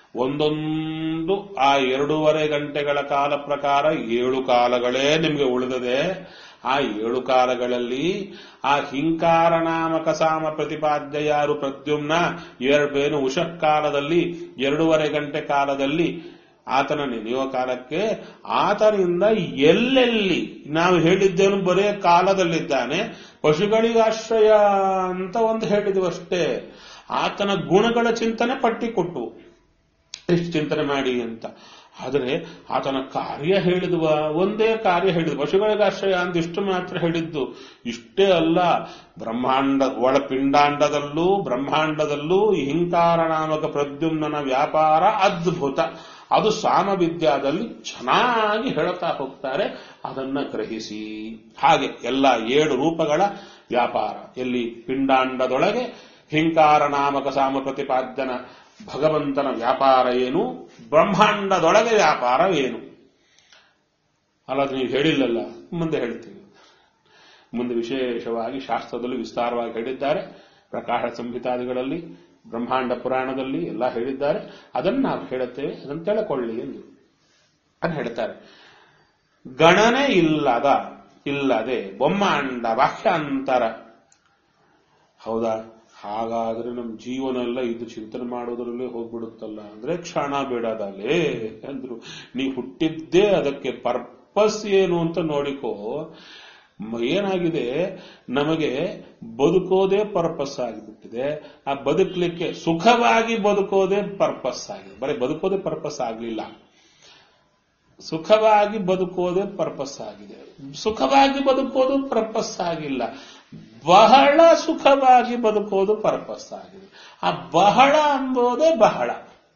ಒಂದೊಂದು ಆ ಎರಡೂವರೆ ಗಂಟೆಗಳ ಕಾಲ ಪ್ರಕಾರ ಏಳು ಕಾಲಗಳೇ ನಿಮಗೆ ಉಳಿದದೆ ಆ ಏಳು ಕಾಲಗಳಲ್ಲಿ ಆ ಹಿಂಕಾರ ನಾಮಕ ಸಾಮ ಪ್ರತಿಪಾದ್ಯ ಯಾರು ಪ್ರದ್ಯುಮ್ನ ಎರಡೇನು ಉಷಃ ಕಾಲದಲ್ಲಿ ಎರಡೂವರೆ ಗಂಟೆ ಕಾಲದಲ್ಲಿ ಆತನ ನೆನೆಯುವ ಕಾಲಕ್ಕೆ ಆತನಿಂದ ಎಲ್ಲೆಲ್ಲಿ ನಾವು ಹೇಳಿದ್ದೇನು ಬರೇ ಕಾಲದಲ್ಲಿದ್ದಾನೆ ಪಶುಗಳಿಗಾಶ್ರಯ ಅಂತ ಒಂದು ಹೇಳಿದ್ವು ಅಷ್ಟೇ ಆತನ ಗುಣಗಳ ಚಿಂತನೆ ಪಟ್ಟಿ ಕೊಟ್ಟು ಎಷ್ಟು ಚಿಂತನೆ ಮಾಡಿ ಅಂತ ಆದರೆ ಆತನ ಕಾರ್ಯ ಹೇಳಿದುವ ಒಂದೇ ಕಾರ್ಯ ಹೇಳಿದ್ವು ಪಶುಗಳಿಗೆ ಆಶ್ರಯ ಅಂತ ಇಷ್ಟು ಮಾತ್ರ ಹೇಳಿದ್ದು ಇಷ್ಟೇ ಅಲ್ಲ ಬ್ರಹ್ಮಾಂಡ ಒಳ ಪಿಂಡಾಂಡದಲ್ಲೂ ಬ್ರಹ್ಮಾಂಡದಲ್ಲೂ ಹಿಂಕಾರ ನಾಮಕ ಪ್ರದ್ಯುಮ್ನ ವ್ಯಾಪಾರ ಅದ್ಭುತ ಅದು ಸಾಮವಿದ್ಯಾದಲ್ಲಿ ಚೆನ್ನಾಗಿ ಹೇಳುತ್ತಾ ಹೋಗ್ತಾರೆ ಅದನ್ನ ಗ್ರಹಿಸಿ ಹಾಗೆ ಎಲ್ಲ ಏಳು ರೂಪಗಳ ವ್ಯಾಪಾರ ಎಲ್ಲಿ ಪಿಂಡಾಂಡದೊಳಗೆ ಹಿಂಕಾರ ನಾಮಕ ಸಾಮ ಪ್ರತಿಪಾದ್ಯನ ಭಗವಂತನ ವ್ಯಾಪಾರ ಏನು ಬ್ರಹ್ಮಾಂಡದೊಳಗೆ ವ್ಯಾಪಾರ ಏನು ಅಲ್ಲ ಅದು ನೀವು ಹೇಳಿಲ್ಲಲ್ಲ ಮುಂದೆ ಹೇಳ್ತೀವಿ ಮುಂದೆ ವಿಶೇಷವಾಗಿ ಶಾಸ್ತ್ರದಲ್ಲಿ ವಿಸ್ತಾರವಾಗಿ ಹೇಳಿದ್ದಾರೆ ಪ್ರಕಾಶ ಸಂಹಿತಾದಿಗಳಲ್ಲಿ ಬ್ರಹ್ಮಾಂಡ ಪುರಾಣದಲ್ಲಿ ಎಲ್ಲ ಹೇಳಿದ್ದಾರೆ ಅದನ್ನು ನಾವು ಹೇಳುತ್ತೇವೆ ಅದನ್ನು ತಿಳ್ಕೊಳ್ಳಿ ಎಂದು ಅಂತ ಹೇಳ್ತಾರೆ ಗಣನೆ ಇಲ್ಲದ ಇಲ್ಲದೆ ಬೊಮ್ಮಾಂಡ ವಾಕ್ಯಾಂತರ ಹೌದಾ ಹಾಗಾದ್ರೆ ನಮ್ಮ ಜೀವನ ಎಲ್ಲ ಇದು ಚಿಂತನೆ ಮಾಡೋದ್ರಲ್ಲೇ ಹೋಗ್ಬಿಡುತ್ತಲ್ಲ ಅಂದ್ರೆ ಕ್ಷಣ ಬಿಡದಲೇ ಅಂದ್ರು ನೀ ಹುಟ್ಟಿದ್ದೇ ಅದಕ್ಕೆ ಪರ್ಪಸ್ ಏನು ಅಂತ ನೋಡಿಕೋ ಮ- ಏನಾಗಿದೆ ನಮಗೆ ಬದುಕೋದೇ ಪರ್ಪಸ್ ಆಗಿಬಿಟ್ಟಿದೆ ಆ ಬದುಕಲಿಕ್ಕೆ ಸುಖವಾಗಿ ಬದುಕೋದೇ ಪರ್ಪಸ್ ಆಗಿದೆ ಬರೀ ಬದುಕೋದೇ ಪರ್ಪಸ್ ಆಗಲಿಲ್ಲ ಸುಖವಾಗಿ ಬದುಕೋದೇ ಪರ್ಪಸ್ ಆಗಿದೆ ಸುಖವಾಗಿ ಬದುಕೋದು ಪರ್ಪಸ್ ಆಗಿಲ್ಲ ಬಹಳ ಸುಖವಾಗಿ ಬದುಕೋದು ಪರ್ಪಸ್ ಆಗಿದೆ ಆ ಬಹಳ ಅಂಬೋದೇ ಬಹಳ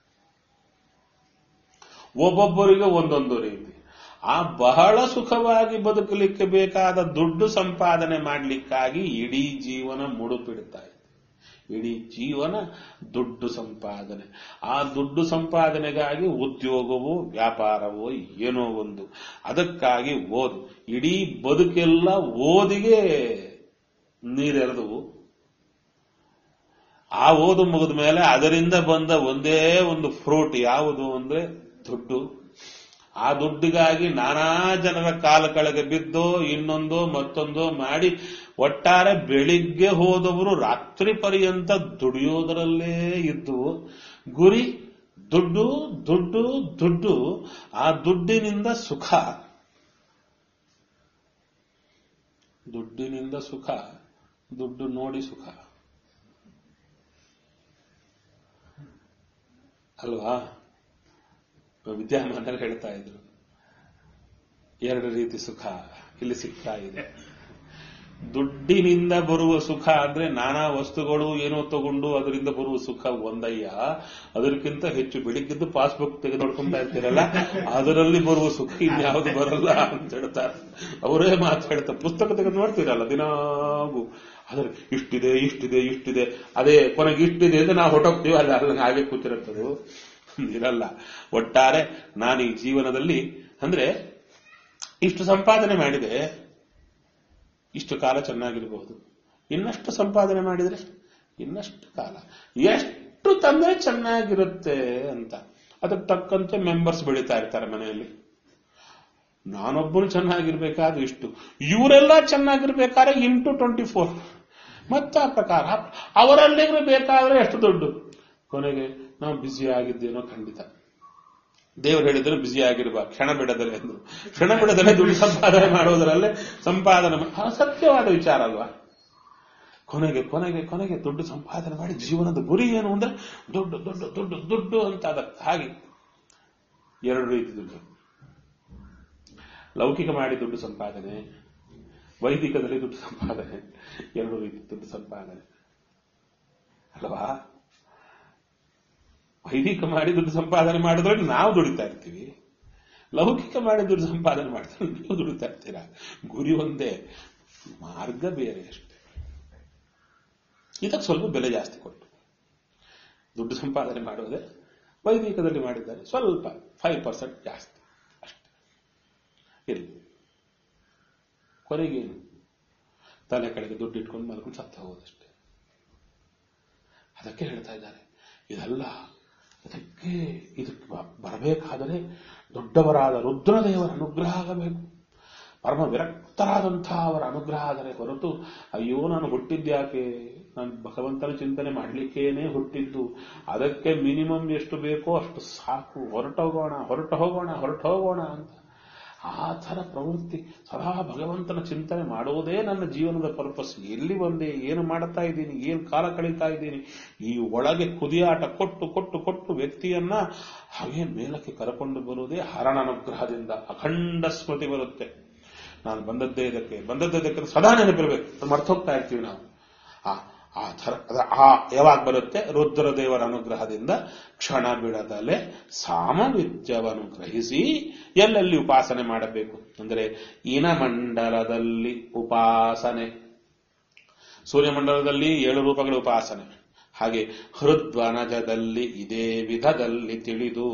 ಒಬ್ಬೊಬ್ಬರಿಗೆ ಒಂದೊಂದು ರೀತಿ ಆ ಬಹಳ ಸುಖವಾಗಿ ಬದುಕಲಿಕ್ಕೆ ಬೇಕಾದ ದುಡ್ಡು ಸಂಪಾದನೆ ಮಾಡಲಿಕ್ಕಾಗಿ ಇಡೀ ಜೀವನ ಮುಡುಪಿಡ್ತಾ ಇದೆ ಇಡೀ ಜೀವನ ದುಡ್ಡು ಸಂಪಾದನೆ ಆ ದುಡ್ಡು ಸಂಪಾದನೆಗಾಗಿ ಉದ್ಯೋಗವೋ ವ್ಯಾಪಾರವೋ ಏನೋ ಒಂದು ಅದಕ್ಕಾಗಿ ಓದು ಇಡೀ ಬದುಕೆಲ್ಲ ಓದಿಗೆ ನೀರೆರೆದು ಆ ಓದು ಮುಗಿದ ಮೇಲೆ ಅದರಿಂದ ಬಂದ ಒಂದೇ ಒಂದು ಫ್ರೂಟ್ ಯಾವುದು ಅಂದ್ರೆ ದುಡ್ಡು ಆ ದುಡ್ಡಿಗಾಗಿ ನಾನಾ ಜನರ ಕಾಲ ಕೆಳಗೆ ಬಿದ್ದು ಇನ್ನೊಂದು ಮತ್ತೊಂದು ಮಾಡಿ ಒಟ್ಟಾರೆ ಬೆಳಿಗ್ಗೆ ಹೋದವರು ರಾತ್ರಿ ಪರ್ಯಂತ ದುಡಿಯೋದರಲ್ಲೇ ಇದ್ದು ಗುರಿ ದುಡ್ಡು ದುಡ್ಡು ದುಡ್ಡು ಆ ದುಡ್ಡಿನಿಂದ ಸುಖ ದುಡ್ಡಿನಿಂದ ಸುಖ ದುಡ್ಡು ನೋಡಿ ಸುಖ ಅಲ್ವಾ ವಿದ್ಯಾಮಾನರು ಹೇಳ್ತಾ ಇದ್ರು ಎರಡು ರೀತಿ ಸುಖ ಇಲ್ಲಿ ಸಿಗ್ತಾ ಇದೆ ದುಡ್ಡಿನಿಂದ ಬರುವ ಸುಖ ಅಂದ್ರೆ ನಾನಾ ವಸ್ತುಗಳು ಏನೋ ತಗೊಂಡು ಅದರಿಂದ ಬರುವ ಸುಖ ಒಂದಯ್ಯ ಅದಕ್ಕಿಂತ ಹೆಚ್ಚು ಬೆಳಿಗ್ಗೆದ್ದು ಪಾಸ್ಬುಕ್ ತೆಗೆದು ನೋಡ್ಕೊಂತಾ ಇರ್ತೀರಲ್ಲ ಅದರಲ್ಲಿ ಬರುವ ಸುಖ ಇನ್ಯಾವುದು ಬರಲ್ಲ ಅಂತ ಹೇಳ್ತಾರೆ ಅವರೇ ಮಾತಾಡ್ತಾರೆ ಪುಸ್ತಕ ತೆಗೆದು ನೋಡ್ತೀರಲ್ಲ ದಿನಾಗೂ ಆದ್ರೆ ಇಷ್ಟಿದೆ ಇಷ್ಟಿದೆ ಇಷ್ಟಿದೆ ಅದೇ ಕೊನೆಗೆ ಇಷ್ಟಿದೆ ಅಂದ್ರೆ ನಾವು ಹೊಟ್ಟೋಗ್ತೀವಿ ಅಲ್ಲ ಅಲ್ಲ ಹಾಗೆ ಕೂತಿರುತ್ತದು ಇರಲ್ಲ ಒಟ್ಟಾರೆ ನಾನು ಈ ಜೀವನದಲ್ಲಿ ಅಂದ್ರೆ ಇಷ್ಟು ಸಂಪಾದನೆ ಮಾಡಿದೆ ಇಷ್ಟು ಕಾಲ ಚೆನ್ನಾಗಿರಬಹುದು ಇನ್ನಷ್ಟು ಸಂಪಾದನೆ ಮಾಡಿದ್ರೆ ಇನ್ನಷ್ಟು ಕಾಲ ಎಷ್ಟು ತಂದ್ರೆ ಚೆನ್ನಾಗಿರುತ್ತೆ ಅಂತ ಅದಕ್ಕೆ ತಕ್ಕಂತೆ ಮೆಂಬರ್ಸ್ ಬೆಳೀತಾ ಇರ್ತಾರೆ ಮನೆಯಲ್ಲಿ ನಾನೊಬ್ಬನು ಚೆನ್ನಾಗಿರ್ಬೇಕಾದ್ರೆ ಇಷ್ಟು ಇವರೆಲ್ಲ ಚೆನ್ನಾಗಿರ್ಬೇಕಾದ್ರೆ ಇಂಟು ಟ್ವೆಂಟಿ ಫೋರ್ ಮತ್ತೆ ಆ ಪ್ರಕಾರ ಅವರಲ್ಲಿ ಬೇಕಾದ್ರೆ ಎಷ್ಟು ದುಡ್ಡು ಕೊನೆಗೆ ನಾವು ಬ್ಯುಸಿ ಆಗಿದ್ದೇನೋ ಖಂಡಿತ ದೇವರು ಹೇಳಿದ್ರು ಬ್ಯುಸಿ ಆಗಿರುವ ಕ್ಷಣ ಬಿಡದಲೆ ಅಂದ್ರು ಕ್ಷಣ ಬಿಡದಲೆ ದುಡ್ಡು ಸಂಪಾದನೆ ಮಾಡೋದರಲ್ಲೇ ಸಂಪಾದನೆ ಮಾ- ಆ ಸತ್ಯವಾದ ವಿಚಾರ ಅಲ್ವಾ ಕೊನೆಗೆ ಕೊನೆಗೆ ಕೊನೆಗೆ ದುಡ್ಡು ಸಂಪಾದನೆ ಮಾಡಿ ಜೀವನದ ಗುರಿ ಏನು ಅಂದ್ರೆ ದುಡ್ಡು ದುಡ್ಡು ದುಡ್ಡು ದುಡ್ಡು ಅಂತ ಅದಕ್ಕೆ ಹಾಗೆ ಎರಡು ರೀತಿ ದುಡ್ಡು ಲೌಕಿಕ ಮಾಡಿ ದುಡ್ಡು ಸಂಪಾದನೆ ವೈದಿಕದಲ್ಲಿ ದುಡ್ಡು ಸಂಪಾದನೆ ಎರಡು ರೀತಿ ದುಡ್ಡು ಸಂಪಾದನೆ ಅಲ್ವಾ ವೈದಿಕ ಮಾಡಿ ದುಡ್ಡು ಸಂಪಾದನೆ ಮಾಡಿದ್ರೆ ನಾವು ದುಡಿತಾ ಇರ್ತೀವಿ ಲೌಕಿಕ ಮಾಡಿ ದುಡ್ಡು ಸಂಪಾದನೆ ಮಾಡಿದ್ರೆ ನೀವು ದುಡಿತಾ ಇರ್ತೀರಾ ಗುರಿ ಒಂದೇ ಮಾರ್ಗ ಬೇರೆ ಅಷ್ಟೇ ಇದಕ್ಕೆ ಸ್ವಲ್ಪ ಬೆಲೆ ಜಾಸ್ತಿ ಕೊಟ್ಟು ದುಡ್ಡು ಸಂಪಾದನೆ ಮಾಡೋದೇ ವೈದಿಕದಲ್ಲಿ ಮಾಡಿದ್ದಾರೆ ಸ್ವಲ್ಪ ಫೈವ್ ಪರ್ಸೆಂಟ್ ಜಾಸ್ತಿ ಅಷ್ಟೇ ಇರಲಿ ಕೊನೆಗೇನು ತಲೆ ಕಡೆಗೆ ದುಡ್ಡು ಇಟ್ಕೊಂಡು ಮಲ್ಕೊಂಡು ಸತ್ತ ಹೋಗೋದಷ್ಟೇ ಅದಕ್ಕೆ ಹೇಳ್ತಾ ಇದ್ದಾರೆ ಇದೆಲ್ಲ ಅದಕ್ಕೆ ಇದಕ್ಕೆ ಬ- ಬರಬೇಕಾದರೆ ದೊಡ್ಡವರಾದ ರುದ್ರದೇವರ ಅನುಗ್ರಹ ಆಗಬೇಕು ಪರಮ ವಿರಕ್ತರಾದಂತಹ ಅವರ ಅನುಗ್ರಹ ಆದರೆ ಹೊರತು ಅಯ್ಯೋ ನಾನು ಹುಟ್ಟಿದ್ಯಾಕೆ ನಾನು ಭಗವಂತನ ಚಿಂತನೆ ಮಾಡಲಿಕ್ಕೇನೆ ಹುಟ್ಟಿದ್ದು ಅದಕ್ಕೆ ಮಿನಿಮಮ್ ಎಷ್ಟು ಬೇಕೋ ಅಷ್ಟು ಸಾಕು ಹೊರಟೋಗೋಣ ಹೊರಟು ಹೋಗೋಣ ಹೊರಟು ಹೋಗೋಣ ಅಂತ ಆ ಥರ ಪ್ರವೃತ್ತಿ ಸದಾ ಭಗವಂತನ ಚಿಂತನೆ ಮಾಡುವುದೇ ನನ್ನ ಜೀವನದ ಪರ್ಪಸ್ ಎಲ್ಲಿ ಬಂದೆ ಏನು ಮಾಡ್ತಾ ಇದ್ದೀನಿ ಏನು ಕಾಲ ಕಳೀತಾ ಇದ್ದೀನಿ ಈ ಒಳಗೆ ಕುದಿಯಾಟ ಕೊಟ್ಟು ಕೊಟ್ಟು ಕೊಟ್ಟು ವ್ಯಕ್ತಿಯನ್ನ ಹಾಗೆ ಮೇಲಕ್ಕೆ ಕರಕೊಂಡು ಬರುವುದೇ ಹರಣ ಅನುಗ್ರಹದಿಂದ ಅಖಂಡ ಸ್ಮೃತಿ ಬರುತ್ತೆ ನಾನು ಬಂದದ್ದೇ ಇದಕ್ಕೆ ಬಂದದ್ದೇ ಇದಕ್ಕೆ ಸದಾ ನೆನಪಿರ್ಬೇಕು ಮರ್ತೋಗ್ತಾ ಇರ್ತೀವಿ ನಾವು ಆ ಆ ಥರ ಅದ ಆ ಯಾವಾಗ ಬರುತ್ತೆ ರುದ್ರದೇವರ ಅನುಗ್ರಹದಿಂದ ಕ್ಷಣ ಬಿಡದಲೆ ಸಾಮವಿದ್ಯವನ್ನು ಗ್ರಹಿಸಿ ಎಲ್ಲೆಲ್ಲಿ ಉಪಾಸನೆ ಮಾಡಬೇಕು ಅಂದರೆ ಇನಮಂಡಲದಲ್ಲಿ ಉಪಾಸನೆ ಸೂರ್ಯಮಂಡಲದಲ್ಲಿ ಏಳು ರೂಪಗಳ ಉಪಾಸನೆ ಹಾಗೆ ಹೃದ್ವನಜದಲ್ಲಿ ಇದೇ ವಿಧದಲ್ಲಿ ತಿಳಿದು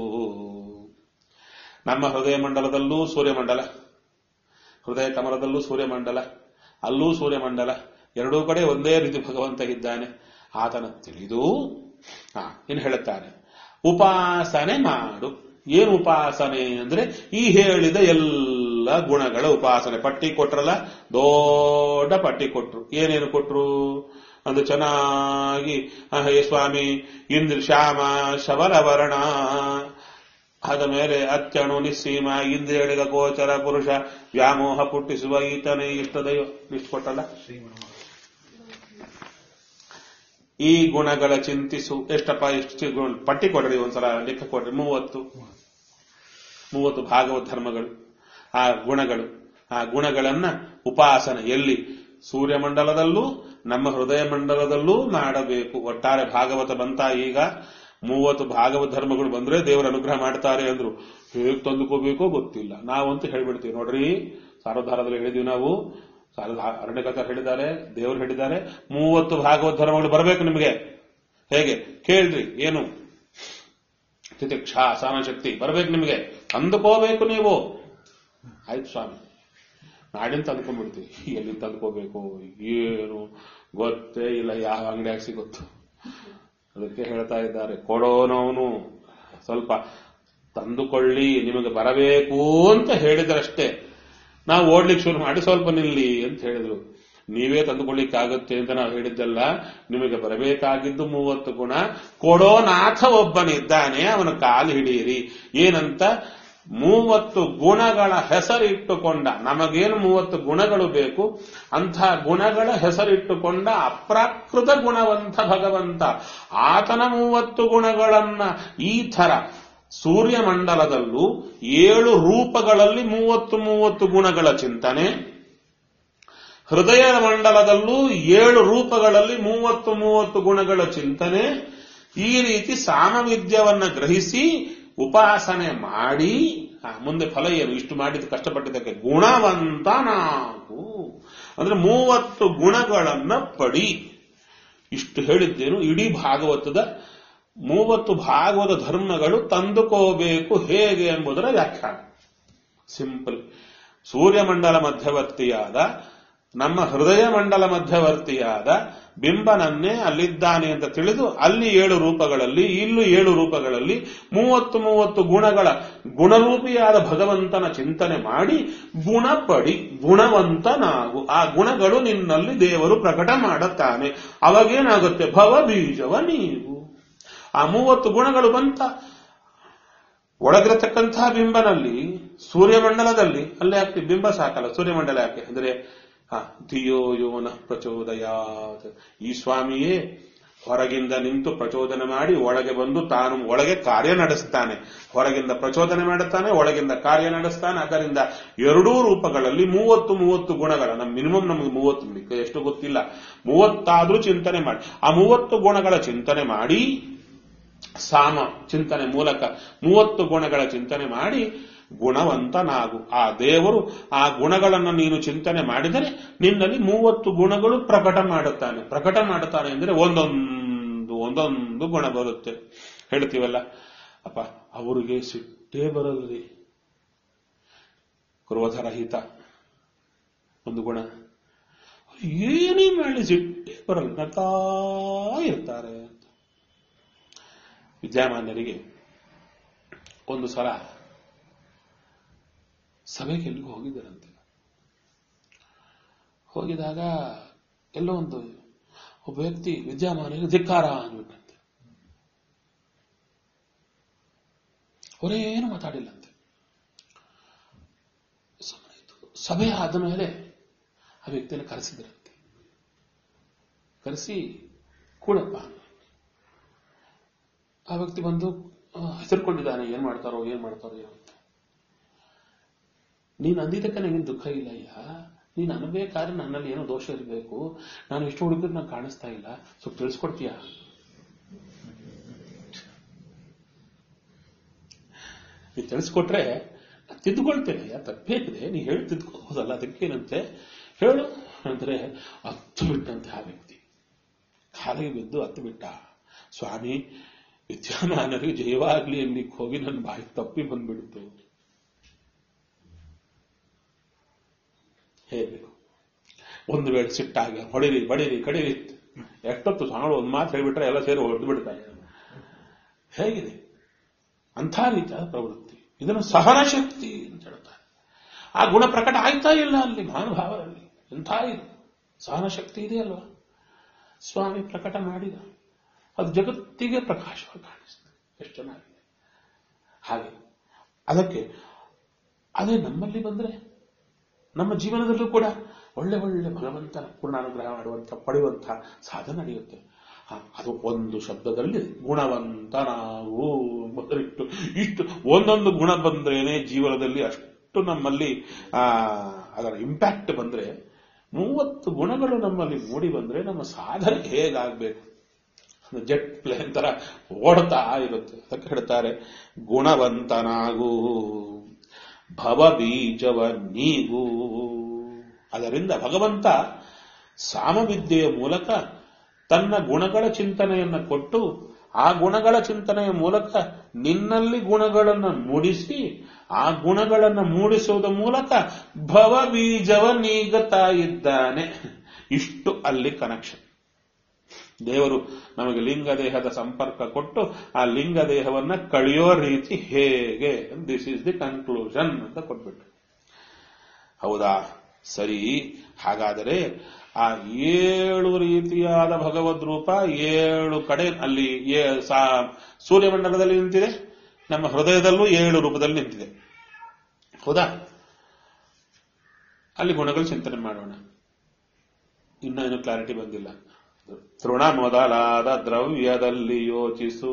ನಮ್ಮ ಹೃದಯ ಮಂಡಲದಲ್ಲೂ ಸೂರ್ಯಮಂಡಲ ಹೃದಯ ಕಮಲದಲ್ಲೂ ಸೂರ್ಯಮಂಡಲ ಅಲ್ಲೂ ಸೂರ್ಯಮಂಡಲ ಎರಡೂ ಕಡೆ ಒಂದೇ ರೀತಿ ಭಗವಂತ ಇದ್ದಾನೆ ಆತನ ತಿಳಿದು ಆ ಇನ್ನು ಹೇಳುತ್ತಾನೆ ಉಪಾಸನೆ ಮಾಡು ಏನು ಉಪಾಸನೆ ಅಂದ್ರೆ ಈ ಹೇಳಿದ ಎಲ್ಲ ಗುಣಗಳ ಉಪಾಸನೆ ಪಟ್ಟಿ ಕೊಟ್ರಲ್ಲ ದೊಡ್ಡ ಪಟ್ಟಿ ಕೊಟ್ರು ಏನೇನು ಕೊಟ್ರು ಅದು ಚೆನ್ನಾಗಿ ಆ, ಹೇ ಸ್ವಾಮಿ ಇಂದ್ರ ಶ್ಯಾಮ ಶಬರವರ್ಣ ಆದ ಮೇಲೆ ಅತ್ಯಣು ನಿಸ್ಸೀಮ ಇಂದ್ರಿಯಳಿಗ ಗೋಚರ ಪುರುಷ ವ್ಯಾಮೋಹ ಪುಟ್ಟಿಸುವ ಈತನೇ ಇಷ್ಟದೆಯೋ ಇಷ್ಟು ಕೊಟ್ಟಲ್ಲ ಈ ಗುಣಗಳ ಚಿಂತಿಸು ಎಷ್ಟಪ್ಪ ಎಷ್ಟು ಗುಣ ಪಟ್ಟಿ ಕೊಡ್ರಿ ಒಂದ್ಸಲ ಲೆಕ್ಕ ಕೊಡ್ರಿ ಮೂವತ್ತು ಮೂವತ್ತು ಭಾಗವತ ಧರ್ಮಗಳು ಆ ಗುಣಗಳು ಆ ಗುಣಗಳನ್ನ ಉಪಾಸನೆ ಎಲ್ಲಿ ಸೂರ್ಯಮಂಡಲದಲ್ಲೂ ನಮ್ಮ ಹೃದಯ ಮಂಡಲದಲ್ಲೂ ಮಾಡಬೇಕು ಒಟ್ಟಾರೆ ಭಾಗವತ ಬಂತ ಈಗ ಮೂವತ್ತು ಭಾಗವತ ಧರ್ಮಗಳು ಬಂದ್ರೆ ದೇವರ ಅನುಗ್ರಹ ಮಾಡ್ತಾರೆ ಅಂದ್ರು ಹೇಗ್ ತಂದುಕೋಬೇಕೋ ಗೊತ್ತಿಲ್ಲ ನಾವಂತೂ ಹೇಳ್ಬಿಡ್ತೀವಿ ನೋಡ್ರಿ ಸಾರೋದ್ಧಾರದಲ್ಲಿ ಹೇಳಿದೀವಿ ನಾವು ಸಾರದ ಅರಣ್ಯಕಥೆ ಹೇಳಿದ್ದಾರೆ ದೇವರು ಹೇಳಿದ್ದಾರೆ ಮೂವತ್ತು ಭಾಗವತ ಧರ್ಮಗಳು ಬರಬೇಕು ನಿಮಗೆ ಹೇಗೆ ಕೇಳ್ರಿ ಏನು ತಿತಿಕ್ಷ ಅಸಾನ ಶಕ್ತಿ ಬರ್ಬೇಕು ನಿಮಗೆ ತಂದುಕೋಬೇಕು ನೀವು ಆಯ್ತು ಸ್ವಾಮಿ ನಾಡಿನ ತಂದ್ಕೊಂಡ್ಬಿಡ್ತೀವಿ ಎಲ್ಲಿ ತಂದ್ಕೋಬೇಕು ಏನು ಗೊತ್ತೇ ಇಲ್ಲ ಯಾವ ಅಂಗಡಿಯಾಗ ಸಿಗುತ್ತೋ ಅದಕ್ಕೆ ಹೇಳ್ತಾ ಇದ್ದಾರೆ ಕೊಡೋನವನು ಸ್ವಲ್ಪ ತಂದುಕೊಳ್ಳಿ ನಿಮಗೆ ಬರಬೇಕು ಅಂತ ಹೇಳಿದ್ರಷ್ಟೇ ನಾವು ಓಡ್ಲಿಕ್ಕೆ ಶುರು ಮಾಡಿ ಸ್ವಲ್ಪ ನಿಲ್ಲಿ ಅಂತ ಹೇಳಿದ್ರು ನೀವೇ ತಂದುಕೊಳ್ಳಿಕ್ಕಾಗುತ್ತೆ ಅಂತ ನಾವು ಹೇಳಿದ್ದಲ್ಲ ನಿಮಗೆ ಬರಬೇಕಾಗಿದ್ದು ಮೂವತ್ತು ಗುಣ ಕೊಡೋ ನಾಥ ಒಬ್ಬನಿದ್ದಾನೆ ಅವನ ಕಾಲು ಹಿಡಿಯಿರಿ ಏನಂತ ಮೂವತ್ತು ಗುಣಗಳ ಹೆಸರಿಟ್ಟುಕೊಂಡ ನಮಗೇನು ಮೂವತ್ತು ಗುಣಗಳು ಬೇಕು ಅಂಥ ಗುಣಗಳ ಹೆಸರಿಟ್ಟುಕೊಂಡ ಅಪ್ರಾಕೃತ ಗುಣವಂತ ಭಗವಂತ ಆತನ ಮೂವತ್ತು ಗುಣಗಳನ್ನ ಈ ಥರ ಸೂರ್ಯಮಂಡಲದಲ್ಲೂ ಏಳು ರೂಪಗಳಲ್ಲಿ ಮೂವತ್ತು ಮೂವತ್ತು ಗುಣಗಳ ಚಿಂತನೆ ಹೃದಯ ಮಂಡಲದಲ್ಲೂ ಏಳು ರೂಪಗಳಲ್ಲಿ ಮೂವತ್ತು ಮೂವತ್ತು ಗುಣಗಳ ಚಿಂತನೆ ಈ ರೀತಿ ಸಾಮವಿದ್ಯವನ್ನ ಗ್ರಹಿಸಿ ಉಪಾಸನೆ ಮಾಡಿ ಆ, ಮುಂದೆ ಫಲ ಏನು ಇಷ್ಟು ಮಾಡಿದ ಕಷ್ಟಪಟ್ಟಿದ್ದಕ್ಕೆ ಗುಣವಂತ ನಾವು ಅಂದ್ರೆ ಮೂವತ್ತು ಗುಣಗಳನ್ನ ಪಡಿ ಇಷ್ಟು ಹೇಳಿದ್ದೇನು ಇಡೀ ಭಾಗವತದ ಮೂವತ್ತು ಭಾಗವತ ಧರ್ಮಗಳು ತಂದುಕೋಬೇಕು ಹೇಗೆ ಎಂಬುದರ ವ್ಯಾಖ್ಯಾನ ಸಿಂಪಲ್ ಸೂರ್ಯಮಂಡಲ ಮಧ್ಯವರ್ತಿಯಾದ ನಮ್ಮ ಹೃದಯ ಮಂಡಲ ಮಧ್ಯವರ್ತಿಯಾದ ಬಿಂಬನನ್ನೇ ಅಲ್ಲಿದ್ದಾನೆ ಅಂತ ತಿಳಿದು ಅಲ್ಲಿ ಏಳು ರೂಪಗಳಲ್ಲಿ ಇಲ್ಲೂ ಏಳು ರೂಪಗಳಲ್ಲಿ ಮೂವತ್ತು ಮೂವತ್ತು ಗುಣಗಳ ಗುಣರೂಪಿಯಾದ ಭಗವಂತನ ಚಿಂತನೆ ಮಾಡಿ ಗುಣಪಡಿ ಗುಣವಂತನಾಗು ಆ ಗುಣಗಳು ನಿನ್ನಲ್ಲಿ ದೇವರು ಪ್ರಕಟ ಮಾಡುತ್ತಾನೆ ಅವಾಗೇನಾಗುತ್ತೆ ಭವ ಬೀಜವ ನೀವು ಆ ಮೂವತ್ತು ಗುಣಗಳು ಬಂತ ಒಳಗಿರತಕ್ಕಂತಹ ಬಿಂಬನಲ್ಲಿ ಸೂರ್ಯಮಂಡಲದಲ್ಲಿ ಅಲ್ಲೇ ಹಾಕ್ತಿ ಬಿಂಬ ಸಾಕಲ್ಲ ಸೂರ್ಯಮಂಡಲ ಯಾಕೆ ಅಂದ್ರೆ ಹ ಧಿಯೋ ಯೋನ ಪ್ರಚೋದಯಾತ್ ಈ ಸ್ವಾಮಿಯೇ ಹೊರಗಿಂದ ನಿಂತು ಪ್ರಚೋದನೆ ಮಾಡಿ ಒಳಗೆ ಬಂದು ತಾನು ಒಳಗೆ ಕಾರ್ಯ ನಡೆಸ್ತಾನೆ ಹೊರಗಿಂದ ಪ್ರಚೋದನೆ ಮಾಡುತ್ತಾನೆ ಒಳಗಿಂದ ಕಾರ್ಯ ನಡೆಸ್ತಾನೆ ಅದರಿಂದ ಎರಡೂ ರೂಪಗಳಲ್ಲಿ ಮೂವತ್ತು ಮೂವತ್ತು ಗುಣಗಳ ನಮ್ಮ ಮಿನಿಮಮ್ ನಮಗೆ ಮೂವತ್ತು ಮಿಕ್ಕ ಎಷ್ಟು ಗೊತ್ತಿಲ್ಲ ಮೂವತ್ತಾದ್ರೂ ಚಿಂತನೆ ಮಾಡಿ ಆ ಮೂವತ್ತು ಗುಣಗಳ ಚಿಂತನೆ ಮಾಡಿ ಸಾಮ ಚಿಂತನೆ ಮೂಲಕ ಮೂವತ್ತು ಗುಣಗಳ ಚಿಂತನೆ ಮಾಡಿ ಗುಣವಂತನಾಗು ಆ ದೇವರು ಆ ಗುಣಗಳನ್ನು ನೀನು ಚಿಂತನೆ ಮಾಡಿದರೆ ನಿನ್ನಲ್ಲಿ ಮೂವತ್ತು ಗುಣಗಳು ಪ್ರಕಟ ಮಾಡುತ್ತಾನೆ ಪ್ರಕಟ ಮಾಡುತ್ತಾನೆ ಅಂದರೆ ಒಂದೊಂದು ಒಂದೊಂದು ಗುಣ ಬರುತ್ತೆ ಹೇಳ್ತೀವಲ್ಲ ಅಪ್ಪ ಅವರಿಗೆ ಸಿಟ್ಟೇ ಬರಲ್ರಿ ಕ್ರೋಧರಹಿತ ಒಂದು ಗುಣ ಏನೇ ಮಾಡಿ ಸಿಟ್ಟೇ ಬರಲ್ಲ ನಗ್ತಾ ಇರ್ತಾರೆ ಅಂತ ವಿದ್ಯಾಮಾನ್ಯರಿಗೆ ಒಂದು ಸಲ ಸಭೆಗೆ ಎಲ್ಲಿಗೂ ಹೋಗಿದ್ದರಂತೆ ಹೋಗಿದಾಗ ಎಲ್ಲೋ ಒಂದು ಒಬ್ಬ ವ್ಯಕ್ತಿ ವಿದ್ಯಾಮಾನ್ಯರಿಗೆ ಧಿಕ್ಕಾರ ಅಂದ್ಬಿಟ್ಟಂತೆ ಅವರೇನು ಮಾತಾಡಿಲ್ಲಂತೆ ಸುಮ್ಮನೆ ಇದ್ದು. ಸಭೆ ಆದ ಮೇಲೆ ಆ ವ್ಯಕ್ತಿಯನ್ನು ಕರೆಸಿದ್ರಂತೆ ಕರೆಸಿ ಕೂಡಪ್ಪ ಆ ವ್ಯಕ್ತಿ ಬಂದು ಆ, ಹೆಸರ್ಕೊಂಡಿದ್ದಾನೆ ಏನ್ ಮಾಡ್ತಾರೋ ಏನ್ ಮಾಡ್ತಾರೋ ಏನೋ ಅಂತ ನೀನು ಅಂದಿದ್ದಕ್ಕೆ ನನಗೇನು ದುಃಖ ಇಲ್ಲ ಅಯ್ಯ ನೀನು ಅನ್ಬೇಕಾದ್ರೆ ನನ್ನಲ್ಲಿ ಏನೋ ದೋಷ ಇರಬೇಕು ನಾನು ಎಷ್ಟು ಹುಡುಗಿದ್ರು ನಂಗೆ ಕಾಣಿಸ್ತಾ ಇಲ್ಲ ಸ್ವಲ್ಪ ತಿಳಿಸ್ಕೊಡ್ತೀಯಾ ನೀನು ತಿಳಿಸ್ಕೊಟ್ರೆ ನಾನು ತಿದ್ದುಕೊಳ್ತೇನೆ ಯಾ ತಪ್ಪೇನಿದೆ ನೀ ಹೇಳಿ ತಿದ್ಕೋಬೋದಲ್ಲ ಅದಕ್ಕೇನಂತೆ ಹೇಳು ಅಂದ್ರೆ ಹತ್ತು ಬಿಟ್ಟಂತೆ ಆ ವ್ಯಕ್ತಿ ಕಾಲಿಗೆ ಬಿದ್ದು ಹತ್ತು ಬಿಟ್ಟ ಸ್ವಾಮಿ ವಿದ್ಯಾಮಾನರಿಗೆ ಜಯವಾಗ್ಲಿ ಅಲ್ಲಿಗೆ ಹೋಗಿ ನನ್ನ ಬಾಯಿ ತಪ್ಪಿ ಬಂದ್ಬಿಡ್ತು ಹೇಳಬೇಕು ಒಂದು ವೇಳೆ ಸಿಟ್ಟಾಗಿ ಹೊಡಿರಿ ಬಡಿರಿ ಕಡಿರಿ ಎಷ್ಟೊತ್ತು ಸಾಂಗಳು ಒಂದು ಮಾತು ಹೇಳಿಬಿಟ್ರೆ ಎಲ್ಲ ಸೇರಿ ಹೊಡೆದು ಬಿಡ್ತಾರೆ ಹೇಗಿದೆ ಅಂಥ ರೀತಿಯಾದ ಪ್ರವೃತ್ತಿ ಇದನ್ನು ಸಹನ ಶಕ್ತಿ ಅಂತ ಹೇಳ್ತಾರೆ ಆ ಗುಣ ಪ್ರಕಟ ಆಯ್ತಾ ಇಲ್ಲ ಅಲ್ಲಿ ಮಹಾನುಭಾವರಲ್ಲಿ ಎಂಥ ಇದು ಸಹನ ಶಕ್ತಿ ಇದೆಯಲ್ವಾ ಸ್ವಾಮಿ ಪ್ರಕಟ ಮಾಡಿದ ಅದು ಜಗತ್ತಿಗೆ ಪ್ರಕಾಶವಾಗಿ ಕಾಣಿಸ್ತದೆ ಎಷ್ಟು ಚೆನ್ನಾಗಿದೆ ಹಾಗೆ ಅದಕ್ಕೆ ಅದೇ ನಮ್ಮಲ್ಲಿ ಬಂದ್ರೆ ನಮ್ಮ ಜೀವನದಲ್ಲೂ ಕೂಡ ಒಳ್ಳೆ ಒಳ್ಳೆ ಭಗವಂತನ ಪೂರ್ಣಾನುಗ್ರಹ ಮಾಡುವಂತ ಪಡೆಯುವಂತ ಸಾಧನೆ ನಡೆಯುತ್ತೆ ಹ, ಅದು ಒಂದು ಶಬ್ದದಲ್ಲಿ ಗುಣವಂತ ನಾವು ಮೊದಲಿಟ್ಟು ಇಷ್ಟು ಒಂದೊಂದು ಗುಣ ಬಂದ್ರೇನೆ ಜೀವನದಲ್ಲಿ ಅಷ್ಟು ನಮ್ಮಲ್ಲಿ ಆ ಅದರ ಇಂಪ್ಯಾಕ್ಟ್ ಬಂದ್ರೆ ಮೂವತ್ತು ಗುಣಗಳು ನಮ್ಮಲ್ಲಿ ಮೂಡಿ ಬಂದ್ರೆ ನಮ್ಮ ಸಾಧನೆ ಹೇಗಾಗಬೇಕು ಜೆಟ್ ಪ್ಲೇನ್ ತರ ಓಡ್ತಾ ಇರುತ್ತೆ ಅದಕ್ಕೆ ಹೇಳ್ತಾರೆ ಗುಣವಂತನಾಗೂ ಭವ ಬೀಜವ ನೀಗೂ ಅದರಿಂದ ಭಗವಂತ ಸಾಮವಿದ್ಯೆಯ ಮೂಲಕ ತನ್ನ ಗುಣಗಳ ಚಿಂತನೆಯನ್ನು ಕೊಟ್ಟು ಆ ಗುಣಗಳ ಚಿಂತನೆಯ ಮೂಲಕ ನಿನ್ನಲ್ಲಿ ಗುಣಗಳನ್ನು ಮೂಡಿಸಿ ಆ ಗುಣಗಳನ್ನು ಮೂಡಿಸುವುದರ ಮೂಲಕ ಭವ ಬೀಜವ ನೀಗುತ್ತಾ ಇದ್ದಾನೆ ಇಷ್ಟು ಅಲ್ಲಿ ಕನೆಕ್ಷನ್ ದೇವರು ನಮಗೆ ಲಿಂಗ ದೇಹದ ಸಂಪರ್ಕ ಕೊಟ್ಟು ಆ ಲಿಂಗ ದೇಹವನ್ನ ಕಳೆಯೋ ರೀತಿ ಹೇಗೆ ದಿಸ್ ಇಸ್ ದಿ ಕನ್ಕ್ಲೂಷನ್ ಅಂತ ಕೊಟ್ಬಿಟ್ಟು ಹೌದಾ ಸರಿ ಹಾಗಾದರೆ ಆ ಏಳು ರೀತಿಯಾದ ಭಗವದ್ ರೂಪ ಏಳು ಕಡೆ ಅಲ್ಲಿ ಏ- ಸಾ- ಸೂರ್ಯಮಂಡಲದಲ್ಲಿ ನಿಂತಿದೆ ನಮ್ಮ ಹೃದಯದಲ್ಲೂ ಏಳು ರೂಪದಲ್ಲಿ ನಿಂತಿದೆ ಹೌದಾ ಅಲ್ಲಿ ಗುಣಗಳು ಚಿಂತನೆ ಮಾಡೋಣ ಇನ್ನೂ ಏನು ಕ್ಲಾರಿಟಿ ಬಂದಿಲ್ಲ ತೃಣ ಮೊದಲಾದ ದ್ರವ್ಯದಲ್ಲಿ ಯೋಚಿಸು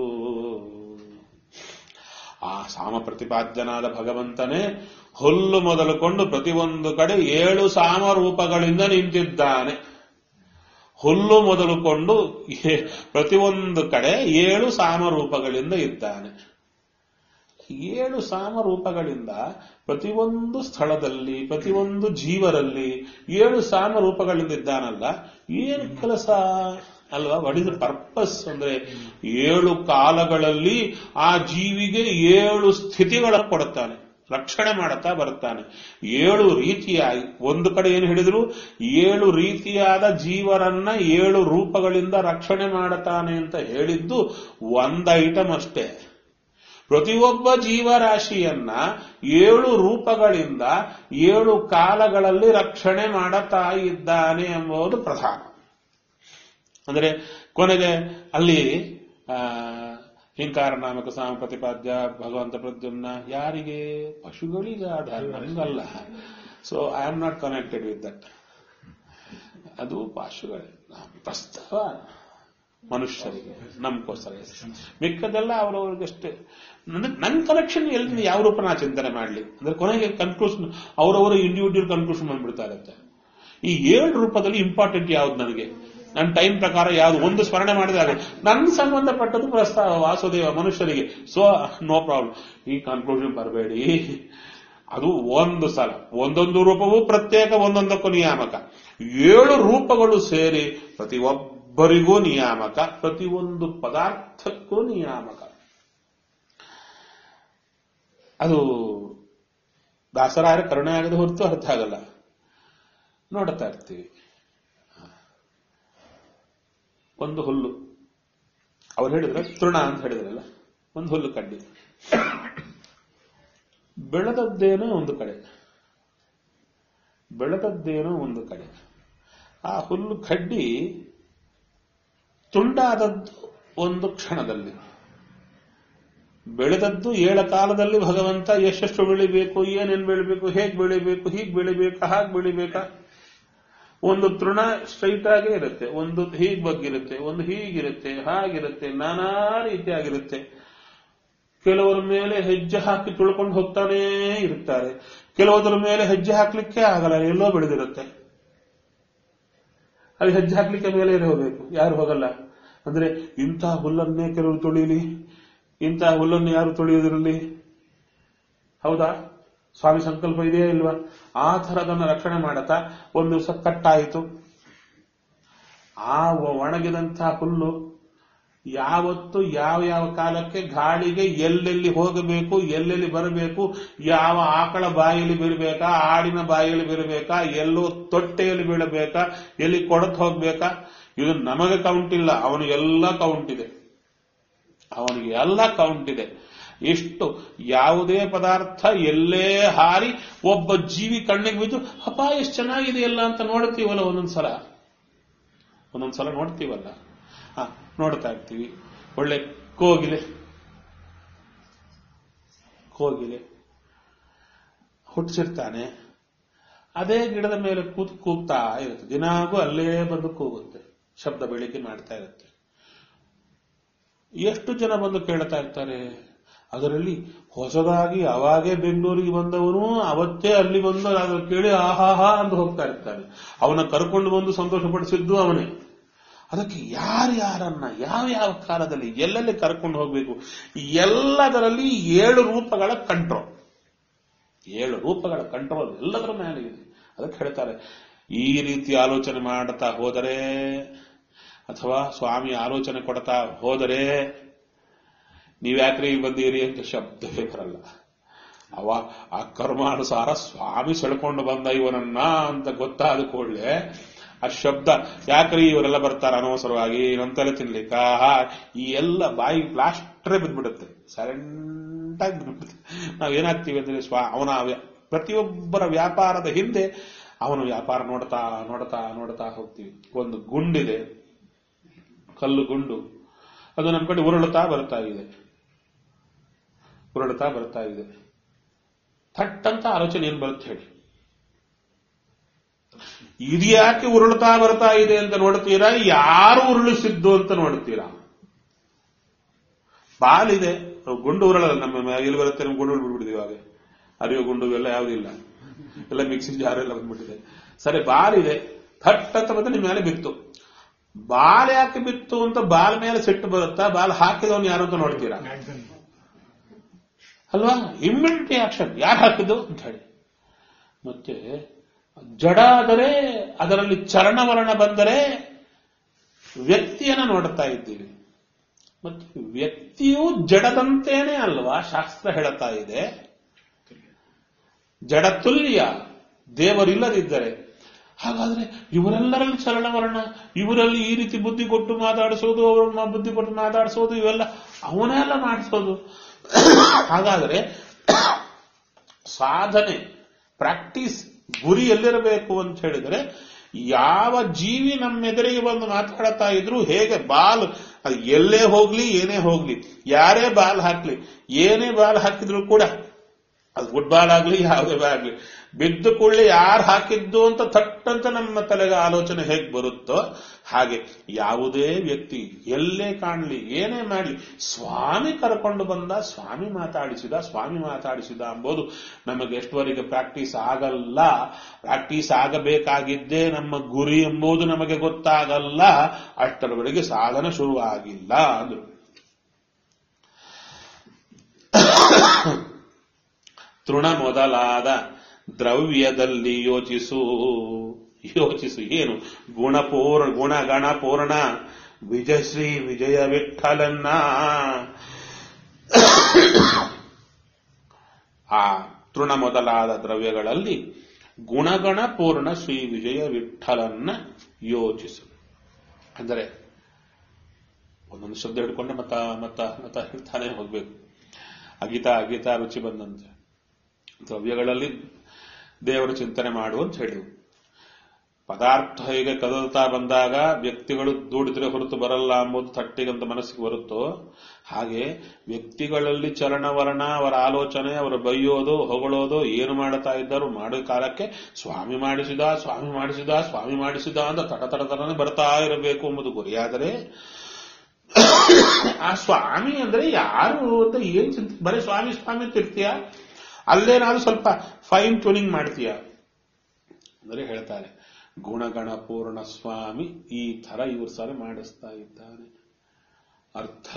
ಆ ಸಾಮ ಪ್ರತಿಪಾದ್ಯನಾದ ಭಗವಂತನೇ ಹುಲ್ಲು ಮೊದಲುಕೊಂಡು ಪ್ರತಿಯೊಂದು ಕಡೆ ಏಳು ಸಾಮ ರೂಪಗಳಿಂದ ನಿಂತಿದ್ದಾನೆ ಹುಲ್ಲು ಮೊದಲುಕೊಂಡು ಏ- ಪ್ರತಿಯೊಂದು ಕಡೆ ಏಳು ಸಾಮ ರೂಪಗಳಿಂದ ಇದ್ದಾನೆ ಏಳು ಸಾಮ ರೂಪಗಳಿಂದ ಪ್ರತಿಯೊಂದು ಸ್ಥಳದಲ್ಲಿ ಪ್ರತಿಯೊಂದು ಜೀವರಲ್ಲಿ ಏಳು ಸಾಮ ರೂಪಗಳಿಂದ ಇದ್ದಾನಲ್ಲ ಏನು ಕೆಲಸ ಅಲ್ವಾ ವಾಟ್ ಇಸ್ ಪರ್ಪಸ್ ಅಂದ್ರೆ ಏಳು ಕಾಲಗಳಲ್ಲಿ ಆ ಜೀವಿಗೆ ಏಳು ಸ್ಥಿತಿಗಳನ್ನು ಕೊಡುತ್ತಾನೆ ರಕ್ಷಣೆ ಮಾಡುತ್ತಾ ಬರುತ್ತಾನೆ ಏಳು ರೀತಿಯಾಗಿ ಒಂದು ಕಡೆ ಏನು ಹೇಳಿದ್ರು ಏಳು ರೀತಿಯಾದ ಜೀವರನ್ನ ಏಳು ರೂಪಗಳಿಂದ ರಕ್ಷಣೆ ಮಾಡುತ್ತಾನೆ ಅಂತ ಹೇಳಿದ್ದು ಒಂದು ಐಟಮ್ ಅಷ್ಟೇ ಪ್ರತಿಯೊಬ್ಬ ಜೀವರಾಶಿಯನ್ನ ಏಳು ರೂಪಗಳಿಂದ ಏಳು ಕಾಲಗಳಲ್ಲಿ ರಕ್ಷಣೆ ಮಾಡುತ್ತಾ ಇದ್ದಾನೆ ಎಂಬುದು ಪ್ರಧಾನ ಅಂದರೆ ಕೊನೆಗೆ ಅಲ್ಲಿ ಆ, ಹಿಂಕಾರ ನಾಮಕ ಸಾಮ ಪ್ರತಿಪಾದ್ಯ ಭಗವಂತ ಪ್ರದ್ಯುಮ್ನ ಯಾರಿಗೆ ಪಶುಗಳಿಗೆ ಆಧಾರ ನಮಗಲ್ಲ so I am not connected with that ಅದು ಪಶುಗಳೇ ಪ್ರಸ್ತಾವ ಮನುಷ್ಯರಿಗೆ ನಮ್ಗೋಸ್ಕರ ಮಿಕ್ಕದೆಲ್ಲ ಅವರವ್ರಿಗಷ್ಟೇ ನನ್ನ ನನ್ನ ಕನೆಕ್ಷನ್ ಎಲ್ಲಿ ಯಾವ ರೂಪ ನಾ ಚಿಂತನೆ ಮಾಡಲಿ ಅಂದ್ರೆ ಕೊನೆಗೆ ಕನ್ಕ್ಲೂಷನ್ ಅವರವರ ಇಂಡಿವಿಜುವಲ್ ಕನ್ಕ್ಲೂಷನ್ ಬಂದ್ಬಿಡ್ತಾ ಇರುತ್ತೆ ಈ ಏಳು ರೂಪದಲ್ಲಿ ಇಂಪಾರ್ಟೆಂಟ್ ಯಾವ್ದು ನನಗೆ ನನ್ನ ಟೈಮ್ ಪ್ರಕಾರ ಯಾವ್ದು ಒಂದು ಸ್ಮರಣೆ ಮಾಡಿದಾಗ ನನ್ನ ಸಂಬಂಧಪಟ್ಟದ್ದು ಪ್ರಸ್ತಾವ ವಾಸುದೇವ ಮನುಷ್ಯರಿಗೆ ಸೊ ನೋ ಪ್ರಾಬ್ಲಮ್ ಈ ಕನ್ಕ್ಲೂಷನ್ ಬರಬೇಡಿ ಅದು ಒಂದು ಸಲ ಒಂದೊಂದು ರೂಪವು ಪ್ರತ್ಯೇಕ ಒಂದೊಂದಕ್ಕೂ ನಿಯಾಮಕ ಏಳು ರೂಪಗಳು ಸೇರಿ ಪ್ರತಿ ಒಬ್ಬರಿಗೂ ನಿಯಾಮಕ ಪ್ರತಿಯೊಂದು ಪದಾರ್ಥಕ್ಕೂ ನಿಯಾಮಕ ಅದು ದಾಸರಾಯರ ಕರುಣೆ ಆಗದೆ ಹೊರತು ಅರ್ಥ ಆಗಲ್ಲ ನೋಡುತ್ತಾ ಇರ್ತೀವಿ ಒಂದು ಹುಲ್ಲು ಅವ್ರು ಹೇಳಿದ್ರೆ ತೃಣ ಅಂತ ಹೇಳಿದ್ರಲ್ಲ ಒಂದು ಹುಲ್ಲು ಕಡ್ಡಿ ಬೆಳೆದದ್ದೇನೋ ಒಂದು ಕಡೆ ಬೆಳೆದದ್ದೇನೋ ಒಂದು ಕಡೆ ಆ ಹುಲ್ಲು ಕಡ್ಡಿ ತುಂಡಾದದ್ದು ಒಂದು ಕ್ಷಣದಲ್ಲಿ ಬೆಳೆದದ್ದು ಏಳ ಕಾಲದಲ್ಲಿ ಭಗವಂತ ಎಷ್ಟೆಷ್ಟು ಬೆಳಿಬೇಕು ಏನೇನು ಬೆಳಿಬೇಕು ಹೇಗೆ ಬೆಳಿಬೇಕು ಹೀಗೆ ಬೆಳಿಬೇಕಾ ಹಾಗೆ ಬೆಳಿಬೇಕಾ ಒಂದು ತೃಣ ಸ್ಟ್ರೈಟ್ ಆಗೇ ಇರುತ್ತೆ ಒಂದು ಹೀಗ್ ಬಗ್ಗಿರುತ್ತೆ ಒಂದು ಹೀಗಿರುತ್ತೆ ಹಾಗಿರುತ್ತೆ ನಾನಾ ರೀತಿಯಾಗಿರುತ್ತೆ ಕೆಲವರ ಮೇಲೆ ಹೆಜ್ಜೆ ಹಾಕಿ ತುಳ್ಕೊಂಡು ಹೋಗ್ತಾನೇ ಇರ್ತಾರೆ ಕೆಲವುದರ ಮೇಲೆ ಹೆಜ್ಜೆ ಹಾಕ್ಲಿಕ್ಕೆ ಆಗಲ್ಲ ಎಲ್ಲೋ ಬೆಳೆದಿರುತ್ತೆ ಅಲ್ಲಿ ಹೆಜ್ಜೆ ಹಾಕ್ಲಿಕ್ಕೆ ಮೇಲೆ ಹೋಗ್ಬೇಕು ಯಾರು ಹೋಗಲ್ಲ ಅಂದ್ರೆ ಇಂಥ ಹುಲ್ಲನ್ನೇ ಕೆಲವರು ತುಳಿಲಿ ಇಂಥ ಹುಲ್ಲನ್ನು ಯಾರು ತುಳಿಯೋದಿರಲಿ ಹೌದಾ ಸ್ವಾಮಿ ಸಂಕಲ್ಪ ಇದೆಯಾ ಇಲ್ವಾ ಆ ಥರದನ್ನ ರಕ್ಷಣೆ ಮಾಡತಾ ಒಂದು ದಿವಸ ಕಟ್ಟಾಯಿತು ಆ ಒಣಗಿದಂಥ ಹುಲ್ಲು ಯಾವತ್ತು ಯಾವ ಯಾವ ಕಾಲಕ್ಕೆ ಗಾಳಿಗೆ ಎಲ್ಲೆಲ್ಲಿ ಹೋಗಬೇಕು ಎಲ್ಲೆಲ್ಲಿ ಬರಬೇಕು ಯಾವ ಆಕಳ ಬಾಯಲ್ಲಿ ಬೀಳಬೇಕಾ ಆಡಿನ ಬಾಯಲ್ಲಿ ಬೀಳಬೇಕಾ ಎಲ್ಲೋ ತೊಟ್ಟೆಯಲ್ಲಿ ಬೀಳಬೇಕಾ ಎಲ್ಲಿ ಕೊಡತ್ ಹೋಗ್ಬೇಕಾ ಇದು ನಮಗೆ ಕೌಂಟ್ ಇಲ್ಲ ಅವನು ಎಲ್ಲ ಕೌಂಟ್ ಇದೆ ಅವನಿಗೆ ಎಲ್ಲ ಕೌಂಟ್ ಇದೆ ಎಷ್ಟು ಯಾವುದೇ ಪದಾರ್ಥ ಎಲ್ಲೇ ಹಾರಿ ಒಬ್ಬ ಜೀವಿ ಕಣ್ಣಿಗೆ ಬಿದ್ದು ಅಪ್ಪ ಎಷ್ಟು ಚೆನ್ನಾಗಿದೆಯಲ್ಲ ಅಂತ ನೋಡ್ತೀವಲ್ಲ ಒಂದೊಂದ್ಸಲ ಒಂದೊಂದ್ಸಲ ನೋಡ್ತೀವಲ್ಲ ಹ ನೋಡ್ತಾ ಇರ್ತೀವಿ ಒಳ್ಳೆ ಕೋಗಿಲೆ ಕೋಗಿಲೆ ಹುಟ್ಟಿಸಿರ್ತಾನೆ ಅದೇ ಗಿಡದ ಮೇಲೆ ಕೂತು ಕೂಗ್ತಾ ಇರುತ್ತೆ ದಿನಾಗೂ ಅಲ್ಲೇ ಬಂದು ಕೂಗುತ್ತೆ ಶಬ್ದ ಬೆಳಿಗ್ಗೆ ಮಾಡ್ತಾ ಇರುತ್ತೆ ಎಷ್ಟು ಜನ ಬಂದು ಕೇಳ್ತಾ ಇರ್ತಾರೆ ಅದರಲ್ಲಿ ಹೊಸದಾಗಿ ಅವಾಗೇ ಬೆಂಗಳೂರಿಗೆ ಬಂದವನು ಅವತ್ತೇ ಅಲ್ಲಿ ಬಂದು ಅದನ್ನು ಕೇಳಿ ಆಹಾಹಾ ಅಂತ ಹೋಗ್ತಾ ಇರ್ತಾನೆ ಅವನ ಕರ್ಕೊಂಡು ಬಂದು ಸಂತೋಷಪಡಿಸಿದ್ದು ಅವನೇ ಅದಕ್ಕೆ ಯಾರ್ಯಾರನ್ನ ಯಾವ ಯಾವ ಕಾಲದಲ್ಲಿ ಎಲ್ಲೆಲ್ಲಿ ಕರ್ಕೊಂಡು ಹೋಗ್ಬೇಕು ಎಲ್ಲದರಲ್ಲಿ ಏಳು ರೂಪಗಳ ಕಂಟ್ರೋಲ್ ಏಳು ರೂಪಗಳ ಕಂಟ್ರೋಲ್ ಎಲ್ಲದರ ಮೇಲೆ ಇದೆ ಅದಕ್ಕೆ ಹೇಳ್ತಾರೆ ಈ ರೀತಿ ಆಲೋಚನೆ ಮಾಡ್ತಾ ಹೋದರೆ ಅಥವಾ ಸ್ವಾಮಿ ಆಲೋಚನೆ ಕೊಡ್ತಾ ಹೋದರೆ ನೀವ್ಯಾಕ್ರಿ ಬಂದೀರಿ ಅಂತ ಶಬ್ದವೇ ಬರಲ್ಲ ಅವ ಆ ಕರ್ಮಾನುಸಾರ ಸ್ವಾಮಿ ಸೆಳ್ಕೊಂಡು ಬಂದ ಇವನನ್ನ ಅಂತ ಗೊತ್ತಾದ ಕೂಡಲೇ ಆ ಶಬ್ದ ಯಾಕ್ರಿ ಇವರೆಲ್ಲ ಬರ್ತಾರ ಅನವಸರವಾಗಿ ನಂತಲೆ ತಿನ್ಲಿಕ್ಕ ಹಾ ಈ ಎಲ್ಲ ಬಾಯಿ ಪ್ಲಾಸ್ಟ್ರೇ ಬಿದ್ದ್ಬಿಡುತ್ತೆ ಸೈಲೆಂಟಾಗಿ ಬಿದ್ದ್ಬಿಡುತ್ತೆ ನಾವೇನಾಗ್ತೀವಿ ಅಂದ್ರೆ ಸ್ವಾ ಅವನ ವ್ಯ- ಪ್ರತಿಯೊಬ್ಬರ ವ್ಯಾಪಾರದ ಹಿಂದೆ ಅವನ ವ್ಯಾಪಾರ ನೋಡ್ತಾ ನೋಡ್ತಾ ನೋಡ್ತಾ ಹೋಗ್ತೀವಿ ಒಂದು ಗುಂಡಿದೆ ಕಲ್ಲು ಗುಂಡು ಅದು ನಮ್ಮ ಕಡೆ ಉರುಳುತ್ತಾ ಬರ್ತಾ ಇದೆ ಉರುಳುತ್ತಾ ಬರ್ತಾ ಇದೆ ಥಟ್ ಅಂತ ಆಲೋಚನೆ ಏನ್ ಬರುತ್ತೆ ಹೇಳಿ ಇದ್ಯಾಕೆ ಉರುಳುತ್ತಾ ಬರ್ತಾ ಇದೆ ಅಂತ ನೋಡ್ತೀರಾ ಯಾರು ಉರುಳಿಸಿದ್ದು ಅಂತ ನೋಡ್ತೀರಾ ಬಾಲಿದೆ ಗುಂಡು ಉರುಳಲ್ಲ ನಮ್ಮ ಮ್ಯಾಗ ಎಲ್ಲಿ ಬರುತ್ತೆ ನಮ್ಮ ಗುಂಡು ಬಿಡ್ಬಿಟ್ಟಿದೀವಿ ಇವಾಗ ಅರಿವು ಗುಂಡು ಎಲ್ಲ ಯಾವುದಿಲ್ಲ ಎಲ್ಲ ಮಿಕ್ಸಿ ಜಾರ್ ಎಲ್ಲ ಬಂದ್ಬಿಟ್ಟಿದೆ ಸರಿ ಬಾಲಿದೆ ಥಟ್ ಅಂತ ಬಂದ್ರೆ ನಿಮ್ಮ ಮೇಲೆ ಬಿತ್ತು ಬಾಲ್ ಯಾಕೆ ಬಿತ್ತು ಅಂತ ಬಾಲ್ ಮೇಲೆ ಸಿಟ್ಟು ಬರುತ್ತಾ ಬಾಲ್ ಹಾಕಿದವನು ಯಾರು ಅಂತ ನೋಡ್ತೀರಾ ಅಲ್ವಾ ಇಮ್ಮಿಡಿಯೇಟ್ ಆಕ್ಷನ್ ಯಾರು ಹಾಕಿದ್ದು ಅಂತ ಹೇಳಿ ಮತ್ತೆ ಜಡ ಆದರೆ ಅದರಲ್ಲಿ ಚರಣವರ್ಣ ಬಂದರೆ ವ್ಯಕ್ತಿಯನ್ನ ನೋಡ್ತಾ ಇದ್ದೀವಿ ಮತ್ತೆ ವ್ಯಕ್ತಿಯು ಜಡದಂತೇನೆ ಅಲ್ವಾ ಶಾಸ್ತ್ರ ಹೇಳುತ್ತಾ ಇದೆ ಜಡ ತುಲ್ಯ ದೇವರಿಲ್ಲದಿದ್ದರೆ ಹಾಗಾದ್ರೆ ಇವರೆಲ್ಲರಲ್ಲಿ ಚರಣವರ್ಣ ಇವರಲ್ಲಿ ಈ ರೀತಿ ಬುದ್ಧಿ ಕೊಟ್ಟು ಮಾತಾಡಿಸೋದು ಅವರನ್ನ ಬುದ್ಧಿ ಕೊಟ್ಟು ಮಾತಾಡಿಸೋದು ಇವೆಲ್ಲ ಅವನೇ ಎಲ್ಲ ಮಾಡಿಸೋದು ಹಾಗಾದ್ರೆ ಸಾಧನೆ ಪ್ರಾಕ್ಟೀಸ್ ಗುರಿ ಎಲ್ಲಿರಬೇಕು ಅಂತ ಹೇಳಿದರೆ ಯಾವ ಜೀವಿ ನಮ್ಮ ಎದುರಿಗೆ ಬಂದು ಮಾತಾಡ್ತಾ ಇದ್ರು ಹೇಗೆ ಬಾಲ್ ಅದು ಎಲ್ಲೇ ಹೋಗ್ಲಿ ಏನೇ ಹೋಗ್ಲಿ ಯಾರೇ ಬಾಲ್ ಹಾಕ್ಲಿ ಏನೇ ಬಾಲ್ ಹಾಕಿದ್ರು ಕೂಡ ಅದು ಗುಡ್ ಬಾಲ್ ಆಗ್ಲಿ ಯಾವುದೇ ಬಾಲ್ ಆಗ್ಲಿ ಬಿದ್ದು ಕೂಡಲೇ ಯಾರು ಹಾಕಿದ್ದು ಅಂತ ಥಟ್ಟಂತ ನಮ್ಮ ತಲೆಗೆ ಆಲೋಚನೆ ಹೇಗೆ ಬರುತ್ತೋ ಹಾಗೆ ಯಾವುದೇ ವ್ಯಕ್ತಿ ಎಲ್ಲೇ ಕಾಣಲಿ ಏನೇ ಮಾಡಲಿ ಸ್ವಾಮಿ ಕರ್ಕೊಂಡು ಬಂದ ಸ್ವಾಮಿ ಮಾತಾಡಿಸಿದ ಸ್ವಾಮಿ ಮಾತಾಡಿಸಿದ ಎಂಬುದು ನಮಗೆ ಎಷ್ಟುವರೆಗೆ ಪ್ರಾಕ್ಟೀಸ್ ಆಗಲ್ಲ ಪ್ರಾಕ್ಟೀಸ್ ಆಗಬೇಕಾಗಿದ್ದೇ ನಮ್ಮ ಗುರಿ ಎಂಬುದು ನಮಗೆ ಗೊತ್ತಾಗಲ್ಲ ಅಷ್ಟರವರೆಗೆ ಸಾಧನ ಶುರುವಾಗಿಲ್ಲ ಅಂದ್ರು ತೃಣ ಮೊದಲಾದ ದ್ರವ್ಯದಲ್ಲಿ ಯೋಚಿಸು ಯೋಚಿಸು ಏನು ಗುಣಪೂರ್ಣ ಗುಣಗಣ ಪೂರ್ಣ ವಿಜಯಶ್ರೀ ವಿಜಯ ವಿಠಲನ್ನ ಆ ತೃಣ ಮೊದಲಾದ ದ್ರವ್ಯಗಳಲ್ಲಿ ಗುಣಗಣ ಪೂರ್ಣ ಶ್ರೀ ವಿಜಯ ವಿಠಲನ್ನ ಯೋಚಿಸು ಅಂದರೆ ಒಂದೊಂದು ಶಬ್ದ ಹಿಡ್ಕೊಂಡೆ ಮತ್ತ ಮತ್ತ ಮತ್ತ ಹೇಳ್ತಾನೆ ಹೋಗ್ಬೇಕು ಅಗಿತಾ ಅಗಿತಾ ರುಚಿ ಬಂದಂತೆ ದ್ರವ್ಯಗಳಲ್ಲಿ ದೇವರ ಚಿಂತನೆ ಮಾಡು ಅಂತ ಹೇಳಿದ್ರು ಪದಾರ್ಥ ಹೇಗೆ ಕದಲ್ತಾ ಬಂದಾಗ ವ್ಯಕ್ತಿಗಳು ದೂಡಿದ್ರೆ ಹೊರತು ಬರಲ್ಲ ಎಂಬುದು ತಟ್ಟಿಗಂತ ಮನಸ್ಸಿಗೆ ಬರುತ್ತೋ ಹಾಗೆ ವ್ಯಕ್ತಿಗಳಲ್ಲಿ ಚಲನವಲನ ಅವರ ಆಲೋಚನೆ ಅವರ ಬೈಯೋದು ಹೊಗಳೋದು ಏನು ಮಾಡುತ್ತಾ ಇದ್ದರು ಮಾಡೋ ಕಾಲಕ್ಕೆ ಸ್ವಾಮಿ ಮಾಡಿಸಿದ ಸ್ವಾಮಿ ಮಾಡಿಸಿದ ಸ್ವಾಮಿ ಮಾಡಿಸಿದ ಅಂತ ತಡ ತಡ ತಡನೆ ಬರ್ತಾ ಇರಬೇಕು ಎಂಬುದು ಗುರಿಯಾದರೆ ಆ ಸ್ವಾಮಿ ಅಂದ್ರೆ ಯಾರು ಅಂತ ಏನ್ ಚಿಂತೆ ಬರೀ ಸ್ವಾಮಿ ಸ್ವಾಮಿ ಅಂತ ಇರ್ತೀಯ ಅಲ್ಲೇನಾದ್ರೂ ಸ್ವಲ್ಪ ಫೈನ್ ಟ್ಯೂನಿಂಗ್ ಮಾಡ್ತೀಯ ಅಂದ್ರೆ ಹೇಳ್ತಾರೆ ಗುಣಗಣ ಪೂರ್ಣ ಸ್ವಾಮಿ ಈ ತರ ಇವರು ಸಾರಿ ಮಾಡಿಸ್ತಾ ಇದ್ದಾನೆ ಅರ್ಥ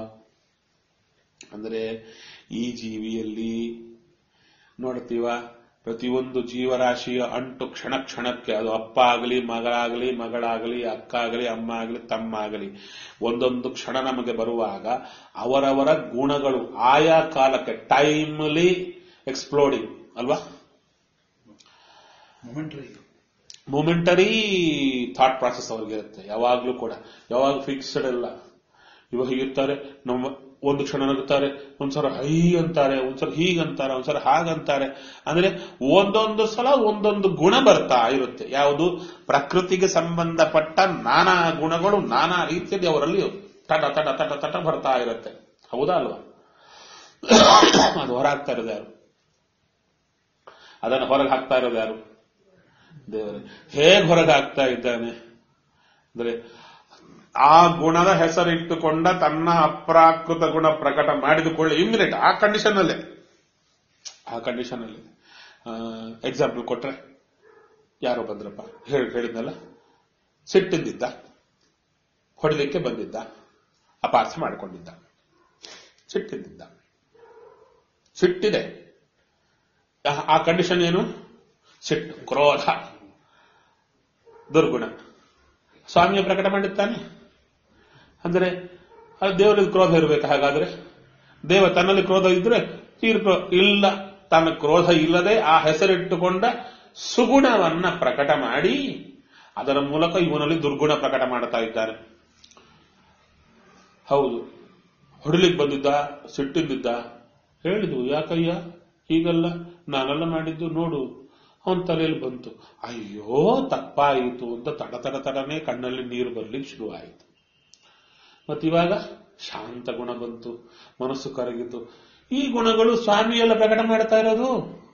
ಅಂದ್ರೆ ಈ ಜೀವಿಯಲ್ಲಿ ನೋಡ್ತೀವ ಪ್ರತಿಯೊಂದು ಜೀವರಾಶಿಯ ಅಂಟು ಕ್ಷಣ ಕ್ಷಣಕ್ಕೆ ಅದು ಅಪ್ಪ ಆಗಲಿ ಮಗಳಾಗಲಿ ಮಗಳಾಗಲಿ ಅಕ್ಕ ಆಗಲಿ ಅಮ್ಮ ಆಗಲಿ ತಮ್ಮ ಆಗಲಿ ಒಂದೊಂದು ಕ್ಷಣ ನಮಗೆ ಬರುವಾಗ ಅವರವರ ಗುಣಗಳು ಆಯಾ ಕಾಲಕ್ಕೆ ಟೈಮ್ಲಿ ಎಕ್ಸ್ಪ್ಲೋಡಿಂಗ್ ಅಲ್ವಾ ಮೊಮೆಂಟ್ರಿ ಮೊಮೆಂಟರಿ ಥಾಟ್ ಪ್ರಾಸೆಸ್ ಅವ್ರಿಗಿರುತ್ತೆ ಯಾವಾಗ್ಲೂ ಕೂಡ ಯಾವಾಗ ಫಿಕ್ಸ್ಡ್ ಅಲ್ಲ ಇವಾಗ ಇರ್ತಾರೆ ನಮ್ಮ ಒಂದು ಕ್ಷಣ ನಗುತ್ತಾರೆ ಒಂದ್ಸಲ ಹೈ ಅಂತಾರೆ ಒಂದ್ಸಲ ಹೀಗಂತಾರೆ ಒಂದ್ಸಲ ಹಾಗಂತಾರೆ ಅಂದ್ರೆ ಒಂದೊಂದು ಸಲ ಒಂದೊಂದು ಗುಣ ಬರ್ತಾ ಇರುತ್ತೆ ಯಾವುದು ಪ್ರಕೃತಿಗೆ ಸಂಬಂಧಪಟ್ಟ ನಾನಾ ಗುಣಗಳು ನಾನಾ ರೀತಿಯಲ್ಲಿ ಅವರಲ್ಲಿ ತಟ ತಟ ತಟ ತಟ ಬರ್ತಾ ಇರುತ್ತೆ ಹೌದಾ ಅಲ್ವಾ ಅದು ಹೊರಹಾಕ್ತಾ ಇರೋದು ಯಾರು ಅದನ್ನು ಹೊರಗೆ ಹಾಕ್ತಾ ಇರೋದು ಯಾರು ದೇವರೇ ಹೇಗೆ ಹೊರಗೆ ಹಾಕ್ತಾ ಇದ್ದಾನೆ ಅಂದ್ರೆ ಆ ಗುಣದ ಹೆಸರಿಟ್ಟುಕೊಂಡ ತನ್ನ ಅಪ್ರಾಕೃತ ಗುಣ ಪ್ರಕಟ ಮಾಡಿದುಕೊಳ್ಳಿ ಇಮ್ಮಿಡಿಯೇಟ್ ಆ ಕಂಡೀಷನ್ ಅಲ್ಲೇ ಆ ಕಂಡೀಷನ್ ಅಲ್ಲಿ ಎಕ್ಸಾಂಪಲ್ ಕೊಟ್ರೆ ಯಾರೋ ಬಂದ್ರಪ್ಪ ಹೇಳಿ ಹೇಳಿದ್ನಲ್ಲ ಸಿಟ್ಟಿದ್ದಿದ್ದ ಹೊಡಿಲಿಕ್ಕೆ ಬಂದಿದ್ದ ಅಪಾರ್ಥ ಮಾಡಿಕೊಂಡಿದ್ದ ಸಿಟ್ಟಿದ್ದಿದ್ದ ಸಿಟ್ಟಿದೆ ಆ- ಆ ಕಂಡೀಷನ್ ಏನು ಸಿಟ್ಟು ಕ್ರೋಧ ದುರ್ಗುಣ ಸ್ವಾಮಿಯ ಪ್ರಕಟ ಮಾಡಿದ್ದಾನೆ ಅಂದ್ರೆ ಅದು ದೇವರಿಗೆ ಕ್ರೋಧ ಇರಬೇಕು ಹಾಗಾದ್ರೆ ದೇವ ತನ್ನಲ್ಲಿ ಕ್ರೋಧ ಇದ್ರೆ ತೀರ್ಪ ಇಲ್ಲ ತನ್ನ ಕ್ರೋಧ ಇಲ್ಲದೆ ಆ ಹೆಸರಿಟ್ಟುಕೊಂಡ ಸುಗುಣವನ್ನ ಪ್ರಕಟ ಮಾಡಿ ಅದರ ಮೂಲಕ ಇವನಲ್ಲಿ ದುರ್ಗುಣ ಪ್ರಕಟ ಮಾಡ್ತಾ ಇದ್ದಾನೆ ಹೌದು ಹೊಡಿಲಿಕ್ಕೆ ಬಂದಿದ್ದ ಸಿಟ್ಟಿದ್ದಿದ್ದ ಹೇಳಿದ್ವು ಯಾಕಯ್ಯ ಹೀಗಲ್ಲ ನಾನೆಲ್ಲ ಮಾಡಿದ್ದು ನೋಡು ಅವನ ತಲೆಯಲ್ಲಿ ಬಂತು ಅಯ್ಯೋ ತಪ್ಪಾಯಿತು ಅಂತ ತಡ ತಡ ತಡನೆ ಕಣ್ಣಲ್ಲಿ ನೀರು ಬರ್ಲಿಕ್ಕೆ ಶುರುವಾಯಿತು ಮತ್ತಿವಾಗ ಶಾಂತ ಗುಣ ಬಂತು ಮನಸ್ಸು ಕರಗಿತು ಈ ಗುಣಗಳು ಸ್ವಾಮಿಯೆಲ್ಲ ಪ್ರಕಟ ಮಾಡ್ತಾ ಇರೋದು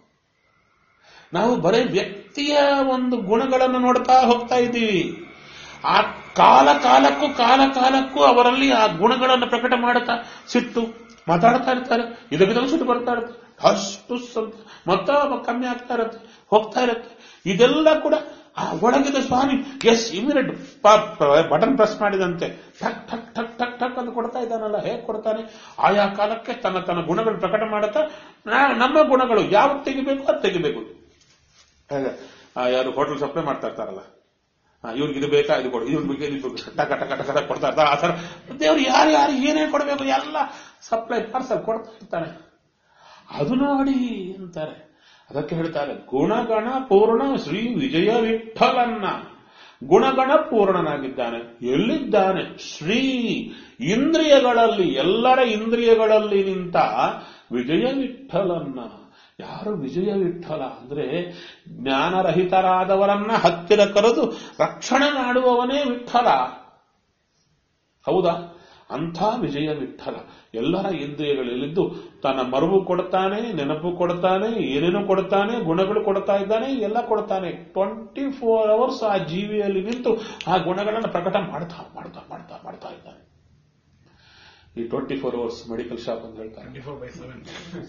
ನಾವು ಬರೀ ವ್ಯಕ್ತಿಯ ಒಂದು ಗುಣಗಳನ್ನು ನೋಡ್ತಾ ಹೋಗ್ತಾ ಇದ್ದೀವಿ ಆ ಕಾಲ ಕಾಲಕ್ಕೂ ಕಾಲ ಕಾಲಕ್ಕೂ ಅವರಲ್ಲಿ ಆ ಗುಣಗಳನ್ನು ಪ್ರಕಟ ಮಾಡುತ್ತಾ ಸಿಟ್ಟು ಮಾತಾಡ್ತಾ ಇರ್ತಾರೆ ಇದಕ್ಕಿದಂಗೆ ಸಿಟ್ಟು ಬರ್ತಾ ಇರುತ್ತೆ ಅಷ್ಟು ಸ್ವಲ್ಪ ಮೊತ್ತ ಕಮ್ಮಿ ಆಗ್ತಾ ಇರುತ್ತೆ ಹೋಗ್ತಾ ಇರುತ್ತೆ ಇದೆಲ್ಲ ಕೂಡ ಆ ಒಳಗಿದ ಸ್ವಾಮಿ ಎಸ್ ಇಮಿಡಿಯೇಟ್ ಬಟನ್ ಪ್ರೆಸ್ ಮಾಡಿದಂತೆ ಠಕ್ ಠಕ್ ಠಕ್ ಠಕ್ ಠಕ್ ಅಂತ ಕೊಡ್ತಾ ಇದ್ದಾನಲ್ಲ ಹೇಗೆ ಕೊಡ್ತಾನೆ ಆಯಾ ಕಾಲಕ್ಕೆ ತನ್ನ ತನ್ನ ಗುಣಗಳು ಪ್ರಕಟ ಮಾಡುತ್ತಾ ನಾ- ನಮ್ಮ ಗುಣಗಳು ಯಾವ್ದು ತೆಗಿಬೇಕು ಅದು ತೆಗಿಬೇಕು ಹೇಗೆ ಆ, ಯಾರು ಹೋಟೆಲ್ ಸಪ್ಲೈ ಮಾಡ್ತಾ ಇರ್ತಾರಲ್ಲ ಆ, ಇವ್ರಿಗೆ ಇದು ಬೇಕಾ ಇದು ಕೊಡು ಇವ್ರಿಗೆ ಇದು ಬೇಕು ಟಕ ಟಕ ಟಕ ಟಕ ಕೊಡ್ತಾ ಇರ್ತಾರೆ ಆ ಥರ ದೇವ್ರು ಯಾರು ಯಾರು ಏನೇನು ಕೊಡಬೇಕು ಎಲ್ಲ ಸಪ್ಲೈ ಪಾರ್ಸಲ್ ಕೊಡ್ತಾ ಇರ್ತಾನೆ ಅದು ನೋಡಿ ಅಂತಾರೆ ಅದಕ್ಕೆ ಹೇಳ್ತಾರೆ ಗುಣಗಣ ಪೂರ್ಣ ಶ್ರೀ ವಿಜಯ ವಿಠಲನ್ನ ಗುಣಗಣ ಪೂರ್ಣನಾಗಿದ್ದಾನೆ ಎಲ್ಲಿದ್ದಾನೆ ಶ್ರೀ ಇಂದ್ರಿಯಗಳಲ್ಲಿ ಎಲ್ಲರ ಇಂದ್ರಿಯಗಳಲ್ಲಿ ನಿಂತ ವಿಜಯ ವಿಠಲನ್ನ ಯಾರು ವಿಜಯ ವಿಠಲ ಅಂದ್ರೆ ಜ್ಞಾನರಹಿತರಾದವರನ್ನ ಹತ್ತಿರ ಕರೆದು ರಕ್ಷಣೆ ಮಾಡುವವನೇ ವಿಠಲ ಹೌದಾ ಅಂಥ ವಿಜಯ ವಿಠಲ ಎಲ್ಲರ ಇಂದ್ರಿಯಗಳಲ್ಲಿದ್ದು ತನ್ನ ಮರುವು ಕೊಡ್ತಾನೆ ನೆನಪು ಕೊಡ್ತಾನೆ ಏನೇನು ಕೊಡ್ತಾನೆ ಗುಣಗಳು ಕೊಡ್ತಾ ಇದ್ದಾನೆ ಎಲ್ಲ ಕೊಡ್ತಾನೆ ಟ್ವೆಂಟಿ ಫೋರ್ ಅವರ್ಸ್ ಆ ಜೀವಿಯಲ್ಲಿ ನಿಂತು ಆ ಗುಣಗಳನ್ನು ಪ್ರಕಟ ಮಾಡ್ತಾ ಮಾಡ್ತಾ ಮಾಡ್ತಾ ಮಾಡ್ತಾ ಇದ್ದಾನೆ ಈ twenty four hours medical shop ಅಂತ ಹೇಳ್ತಾರೆ ಟ್ವೆಂಟಿ ಫೋರ್ ಬೈ ಸೆವೆನ್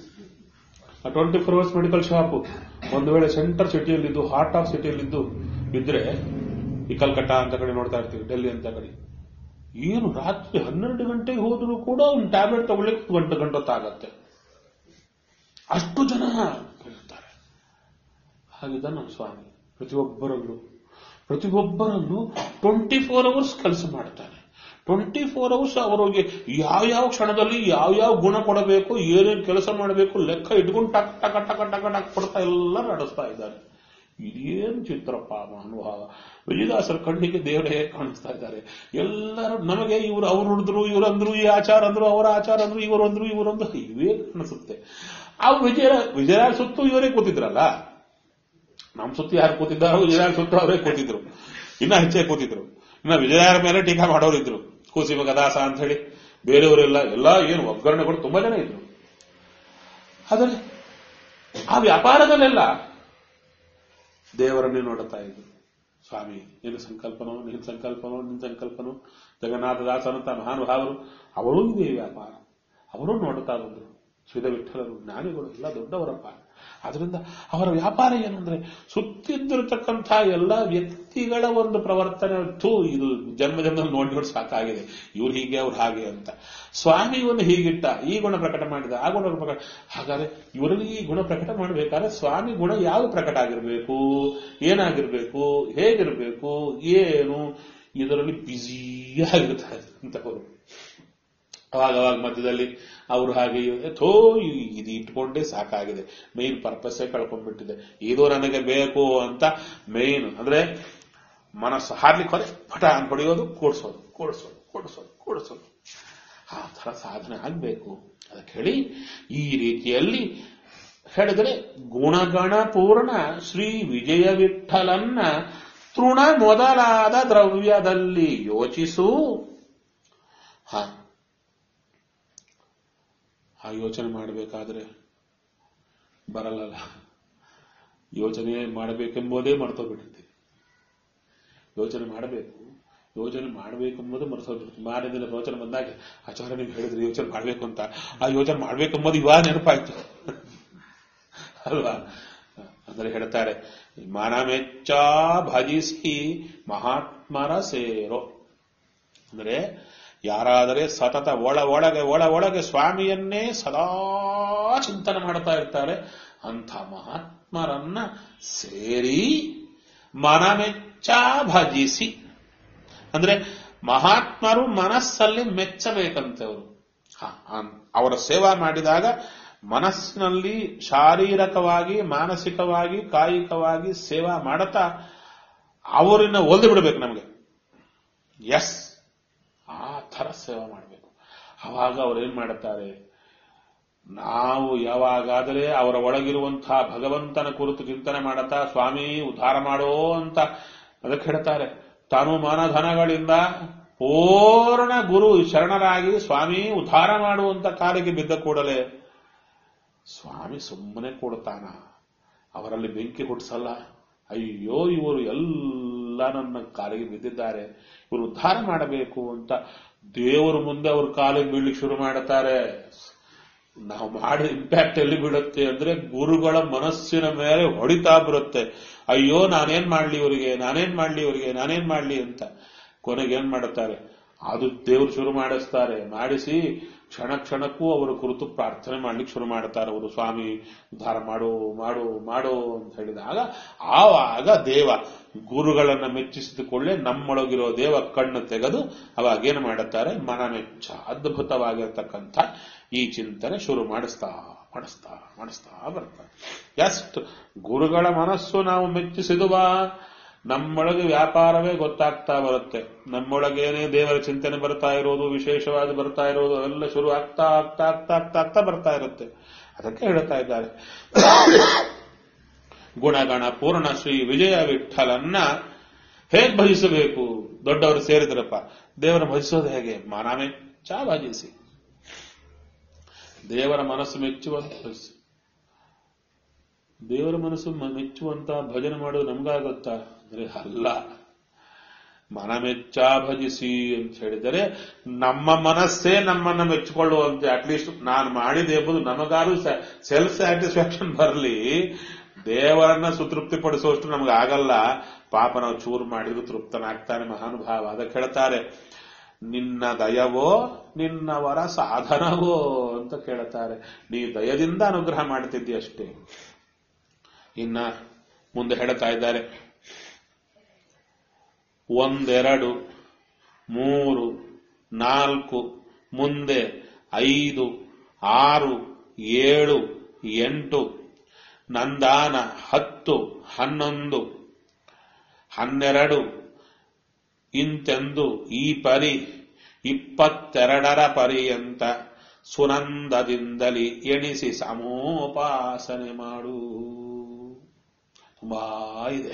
ಆ twenty four hours medical shop ಒಂದು ವೇಳೆ ಸೆಂಟರ್ ಸಿಟಿಯಲ್ಲಿದ್ದು ಹಾರ್ಟ್ ಆಫ್ ಸಿಟಿಯಲ್ಲಿದ್ದು ಇದ್ರೆ ಈ ಕಲ್ಕಟ್ಟ ಅಂತ ಕಡೆ ನೋಡ್ತಾ ಇರ್ತೀವಿ ಡೆಲ್ಲಿ ಅಂತ ಕಡೆ ಏನು ರಾತ್ರಿ ಹನ್ನೆರಡು ಗಂಟೆಗೆ ಹೋದರೂ ಕೂಡ ಒಂದು ಟ್ಯಾಬ್ಲೆಟ್ ತಗೊಳ್ಳಿಕ್ಕೆ ಒಂದು ಗಂಟೆ ಗಂಟೆ ಹೊತ್ತಾಗತ್ತೆ ಅಷ್ಟು ಜನ ಇರ್ತಾರೆ ಹಾಗಿದ್ದ ನಮ್ಮ ಸ್ವಾಮಿ ಪ್ರತಿಯೊಬ್ಬರಲ್ಲೂ ಪ್ರತಿಯೊಬ್ಬರಲ್ಲೂ ಟ್ವೆಂಟಿ ಫೋರ್ ಅವರ್ಸ್ ಕೆಲಸ ಮಾಡ್ತಾನೆ ಟ್ವೆಂಟಿ ಫೋರ್ ಅವರ್ಸ್ ಅವರಿಗೆ ಯಾವ್ಯಾವ ಕ್ಷಣದಲ್ಲಿ ಯಾವ್ಯಾವ ಗುಣ ಕೊಡಬೇಕು ಏನೇನು ಕೆಲಸ ಮಾಡಬೇಕು ಲೆಕ್ಕ ಇಟ್ಕೊಂಡು ಟಕ್ ಟಕ ಟಕ ಟಕ ಟಕ್ ಕೊಡ್ತಾ ಎಲ್ಲ ನಡೆಸ್ತಾ ಇದ್ದಾರೆ ಇದೇನು ಚಿತ್ರಪ್ಪ ಅನುಭವ ವಿಜಯದಾಸರ ಕಣ್ಣಿಗೆ ದೇವರೇ ಕಾಣಿಸ್ತಾ ಇದ್ದಾರೆ ಎಲ್ಲರೂ ನಮಗೆ ಇವರು ಅವ್ರು ಉಳಿದ್ರು ಇವ್ರು ಅಂದ್ರು ಈ ಆಚಾರ ಅಂದ್ರು ಅವರ ಆಚಾರ ಅಂದ್ರು ಇವರು ಅಂದ್ರು ಇವರು ಅಂದ್ರು ಇವೇ ಕಾಣಿಸುತ್ತೆ ಆ ವಿಜಯ ವಿಜಯರಾಜ ಸುತ್ತು ಇವರೇ ಕೂತಿದ್ರಲ್ಲ ನಮ್ ಸುತ್ತು ಯಾರು ಕೂತಿದ್ದಾರೋ ವಿಜಯರಾಜ ಸುತ್ತು ಅವರೇ ಕೂತಿದ್ರು ಇನ್ನ ಹೆಚ್ಚೇ ಕೂತಿದ್ರು ಇನ್ನ ವಿಜಯರಾಯರ ಮೇಲೆ ಟೀಕಾ ಮಾಡೋರು ಇದ್ರು ಕೂಸಿಮ ಗದಾಸ ಅಂತ ಹೇಳಿ ಬೇರೆಯವರೆಲ್ಲ ಎಲ್ಲ ಏನು ಒಗ್ಗರಣೆಗಳು ತುಂಬಾ ಜನ ಇದ್ರು ಆದರೆ ಆ ವ್ಯಾಪಾರದಲ್ಲೆಲ್ಲ ದೇವರನ್ನೇ ನೋಡುತ್ತಾ ಇದ್ರು ಸ್ವಾಮಿ ನಿನ್ನ ಸಂಕಲ್ಪನೋ ನಿನ್ನ ಸಂಕಲ್ಪನೋ ನಿನ್ನ ಸಂಕಲ್ಪನೋ ಜಗನ್ನಾಥ ದಾಸನಂತ ಮಹಾನುಭಾವರು ಅವರೂ ಇದೆ ವ್ಯಾಪಾರ ಅವರೂ ನೋಡುತ್ತಾ ಬಂದರು ಶ್ರೀಧ ವಿಠಲರು ಜ್ಞಾನಿಗಳು ಎಲ್ಲ ದೊಡ್ಡವರಪ್ಪ ಅದರಿಂದ ಅವರ ವ್ಯಾಪಾರ ಏನು ಅಂದ್ರೆ ಸುತ್ತಿದ್ದಿರತಕ್ಕಂಥ ಎಲ್ಲ ವ್ಯಕ್ತಿಗಳ ಒಂದು ಪ್ರವರ್ತನೆ ಥೂ ಇದು ಜನ್ಮ ಜನ್ಮದಲ್ಲಿ ನೋಡಿ ನೋಡಿ ಸಾಕಾಗಿದೆ ಇವ್ರು ಹೀಗೆ ಅವ್ರು ಹಾಗೆ ಅಂತ ಸ್ವಾಮಿ ಒಂದು ಹೀಗಿಟ್ಟ ಈ ಗುಣ ಪ್ರಕಟ ಮಾಡಿದ ಆ ಗುಣ ಪ್ರಕಟ ಹಾಗಾದ್ರೆ ಇವರಲ್ಲಿ ಈ ಗುಣ ಪ್ರಕಟ ಮಾಡಬೇಕಾದ್ರೆ ಸ್ವಾಮಿ ಗುಣ ಯಾವುದು ಪ್ರಕಟ ಆಗಿರ್ಬೇಕು ಏನಾಗಿರ್ಬೇಕು ಹೇಗಿರ್ಬೇಕು ಏನು ಇದರಲ್ಲಿ ಬ್ಯುಸಿಯಾಗಿರ್ತಾರೆ ಅಂತವರು ಅವಾಗ ಅವಾಗ ಮಧ್ಯದಲ್ಲಿ ಅವರು ಹಾಗೆ ಥೋ ಇದು ಇಟ್ಕೊಂಡೇ ಸಾಕಾಗಿದೆ ಮೈನ್ ಪರ್ಪಸ್ಸೇ ಕಳ್ಕೊಂಡ್ಬಿಟ್ಟಿದೆ ಇದು ನನಗೆ ಬೇಕು ಅಂತ ಮೈನ್ ಅಂದ್ರೆ ಮನಸ್ಸು ಹಾರ್ಲಿಕ್ಕೆ ಹೋದ್ರೆ ಪಟ ಅಂತ ಹೊಡೆಯೋದು ಕೂಡ್ಸೋದು ಕೂಡ್ಸೋದು ಕೂಡ್ಸೋದು ಕೂಡ್ಸೋದು ಆ ಥರ ಸಾಧನೆ ಆಗ್ಬೇಕು ಅದಕ್ಕೆ ಹೇಳಿ ಈ ರೀತಿಯಲ್ಲಿ ಹೇಳಿದರೆ ಗುಣಗಣ ಪೂರ್ಣ ಶ್ರೀ ವಿಜಯ ವಿಠಲನ್ನ ತೃಣ ಮೊದಲಾದ ದ್ರವ್ಯದಲ್ಲಿ ಯೋಚಿಸು ಹ ಆ ಯೋಚನೆ ಮಾಡಬೇಕಾದ್ರೆ ಬರಲ್ಲ ಯೋಚನೆ ಮಾಡಬೇಕೆಂಬುದೇ ಮರ್ತೋಗ್ಬಿಟ್ಟಿರ್ತೀವಿ ಯೋಚನೆ ಮಾಡಬೇಕು ಯೋಚನೆ ಮಾಡಬೇಕೆಂಬುದು ಮರ್ತೋಗ್ಬಿಡ್ತೀವಿ ಮಾರನೇ ದಿನ ಯೋಚನೆ ಬಂದಾಗ ಆಚಾರ್ಯ ನೀವು ಹೇಳಿದ್ರೆ ಯೋಚನೆ ಮಾಡಬೇಕು ಅಂತ ಆ ಯೋಚನೆ ಮಾಡಬೇಕೆಂಬುದು ಇವಾಗ ನೆನಪಾಯ್ತು ಅಲ್ವಾ ಅಂದ್ರೆ ಹೇಳ್ತಾರೆ ಮನಮೆಚ್ಚ ಭಜಿಸಿ ಮಹಾತ್ಮರ ಸೇರೋ ಅಂದ್ರೆ ಯಾರಾದರೆ ಸತತ ಒಳ ಒಳಗೆ ಒಳ ಒಳಗೆ ಸ್ವಾಮಿಯನ್ನೇ ಸದಾ ಚಿಂತನೆ ಮಾಡ್ತಾ ಇರ್ತಾರೆ ಅಂಥ ಮಹಾತ್ಮರನ್ನ ಸೇರಿ ಮನಮೆಚ್ಚ ಭಜಿಸಿ ಅಂದ್ರೆ ಮಹಾತ್ಮರು ಮನಸ್ಸಲ್ಲಿ ಮೆಚ್ಚಬೇಕಂತೆ ಅವರು ಅವರ ಸೇವಾ ಮಾಡಿದಾಗ ಮನಸ್ಸಿನಲ್ಲಿ ಶಾರೀರಿಕವಾಗಿ ಮಾನಸಿಕವಾಗಿ ಕಾಯಿಕವಾಗಿ ಸೇವಾ ಮಾಡುತ್ತಾ ಅವರನ್ನ ಒಲ್ದು ಬಿಡಬೇಕು ನಮಗೆ ಎಸ್ ಆ ಥರ ಸೇವೆ ಮಾಡಬೇಕು ಅವಾಗ ಅವ್ರು ಏನ್ ಮಾಡುತ್ತಾರೆ ನಾವು ಯಾವಾಗಾದರೆ ಅವರ ಒಳಗಿರುವಂತಹ ಭಗವಂತನ ಕುರಿತು ಚಿಂತನೆ ಮಾಡುತ್ತಾ ಸ್ವಾಮಿ ಉದ್ಧಾರ ಮಾಡೋ ಅಂತ ಅದಕ್ಕೆ ಹೇಳ್ತಾರೆ ತಾನು ಮಾನಧನಗಳಿಂದ ಪೂರ್ಣ ಗುರು ಶರಣರಾಗಿ ಸ್ವಾಮಿ ಉದ್ಧಾರ ಮಾಡುವಂತ ಕಾಲಿಗೆ ಬಿದ್ದ ಕೂಡಲೇ ಸ್ವಾಮಿ ಸುಮ್ಮನೆ ಕೊಡ್ತಾನ ಅವರಲ್ಲಿ ಬೆಂಕಿ ಹುಟ್ಟಿಸಲ್ಲ ಅಯ್ಯೋ ಇವರು ಎಲ್ಲ ನನ್ನ ಕಾಲಿಗೆ ಬಿದ್ದಿದ್ದಾರೆ ಇವರು ಉದ್ಧಾರ ಮಾಡಬೇಕು ಅಂತ ದೇವರ ಮುಂದೆ ಅವ್ರ ಕಾಲಿಗೆ ಬೀಳ್ಲಿಕ್ಕೆ ಶುರು ಮಾಡುತ್ತಾರೆ ನಾವು ಮಾಡಿದ ಇಂಪ್ಯಾಕ್ಟ್ ಎಲ್ಲಿ ಬೀಳುತ್ತೆ ಅಂದ್ರೆ ಗುರುಗಳ ಮನಸ್ಸಿನ ಮೇಲೆ ಹೊಡಿತಾ ಬರುತ್ತೆ ಅಯ್ಯೋ ನಾನೇನ್ ಮಾಡ್ಲಿ ಇವರಿಗೆ ನಾನೇನ್ ಮಾಡ್ಲಿ ಇವರಿಗೆ ನಾನೇನ್ ಮಾಡ್ಲಿ ಅಂತ ಕೊನೆಗೆ ಏನ್ ಮಾಡುತ್ತಾರೆ ಅದು ದೇವರು ಶುರು ಮಾಡಿಸ್ತಾರೆ ಮಾಡಿಸಿ ಕ್ಷಣ ಕ್ಷಣಕ್ಕೂ ಅವರ ಕುರಿತು ಪ್ರಾರ್ಥನೆ ಮಾಡ್ಲಿಕ್ಕೆ ಶುರು ಮಾಡ್ತಾರೆ ಅವರು ಸ್ವಾಮಿ ಉದ್ಧಾರ ಮಾಡು ಮಾಡು ಮಾಡು ಅಂತ ಹೇಳಿದಾಗ ಆವಾಗ ದೇವ ಗುರುಗಳನ್ನ ಮೆಚ್ಚಿಸಿದುಕೊಳ್ಳೆ ನಮ್ಮೊಳಗಿರೋ ದೇವ ಕಣ್ಣು ತೆಗೆದು ಅವಾಗ ಏನು ಮಾಡುತ್ತಾರೆ ಮನ ಮೆಚ್ಚ ಅದ್ಭುತವಾಗಿರ್ತಕ್ಕಂಥ ಈ ಚಿಂತನೆ ಶುರು ಮಾಡಿಸ್ತಾ ಮಾಡಿಸ್ತಾ ಮಾಡಿಸ್ತಾ ಬರ್ತಾರೆ ಎಷ್ಟು ಗುರುಗಳ ಮನಸ್ಸು ನಾವು ಮೆಚ್ಚಿಸಿದುವ ನಮ್ಮೊಳಗೆ ವ್ಯಾಪಾರವೇ ಗೊತ್ತಾಗ್ತಾ ಬರುತ್ತೆ ನಮ್ಮೊಳಗೇನೆ ದೇವರ ಚಿಂತನೆ ಬರ್ತಾ ಇರೋದು ವಿಶೇಷವಾಗಿ ಬರ್ತಾ ಇರೋದು ಅವೆಲ್ಲ ಶುರು ಆಗ್ತಾ ಆಗ್ತಾ ಆಗ್ತಾ ಆಗ್ತಾ ಆಗ್ತಾ ಬರ್ತಾ ಇರುತ್ತೆ ಅದಕ್ಕೆ ಹೇಳ್ತಾ ಇದ್ದಾರೆ ಗುಣಗಣ ಪೂರ್ಣ ಶ್ರೀ ವಿಜಯ ವಿಠಲನ್ನ ಹೇಗೆ ಭಜಿಸಬೇಕು ದೊಡ್ಡವರು ಸೇರಿದ್ರಪ್ಪ ದೇವರ ಭಜಿಸೋದು ಹೇಗೆ ಮನ ಮೆಚ್ಚ ಭಜಿಸಿ ದೇವರ ಮನಸ್ಸು ಮೆಚ್ಚುವಂತ ಭಜಿಸಿ ದೇವರ ಮನಸ್ಸು ಮೆಚ್ಚುವಂತ ಭಜನೆ ಮಾಡೋದು ನಮ್ಗಾಗುತ್ತಾ ಅಂದ್ರೆ ಅಲ್ಲ ಮನ ಮೆಚ್ಚ ಭಜಿಸಿ ಅಂತ ಹೇಳಿದರೆ ನಮ್ಮ ಮನಸ್ಸೇ ನಮ್ಮನ್ನ ಮೆಚ್ಚಿಕೊಳ್ಳುವಂತೆ ಅಟ್ಲೀಸ್ಟ್ ನಾನು ಮಾಡಿದೆ ಎಂಬುದು ನಮಗಾರು ಸೆಲ್ಫ್ ಸ್ಯಾಟಿಸ್ಫ್ಯಾಕ್ಷನ್ ಬರಲಿ ದೇವರನ್ನ ಸುತೃಪ್ತಿ ಪಡಿಸುವಷ್ಟು ನಮ್ಗೆ ಆಗಲ್ಲ ಪಾಪ ನಾವು ಚೂರು ಮಾಡಿದ್ರು ತೃಪ್ತನಾಗ್ತಾನೆ ಮಹಾನುಭಾವ ಅದಕ್ಕೆ ಹೇಳ್ತಾರೆ ನಿನ್ನ ದಯವೋ ನಿನ್ನವರ ಸಾಧನವೋ ಅಂತ ಕೇಳುತ್ತಾರೆ ನೀ ದಯದಿಂದ ಅನುಗ್ರಹ ಮಾಡ್ತಿದ್ದಿ ಅಷ್ಟೇ ಇನ್ನ ಮುಂದೆ ಹೇಳ್ತಾ ಇದ್ದಾರೆ ಒಂದೆರಡು ಮೂರು ನಾಲ್ಕು ಮುಂದೆ ಐದು ಆರು ಏಳು ಎಂಟು ನಂದಾನ ಹತ್ತು ಹನ್ನೊಂದು ಹನ್ನೆರಡು ಇಂತೆಂದು ಈ ಪರಿ ಇಪ್ಪತ್ತೆರಡರ ಪರ್ಯಂತ ಸುನಂದದಿಂದಲಿ ಎಣಿಸಿ ಸಮೋಪಾಸನೆ ಮಾಡು ತುಂಬಾ ಇದೆ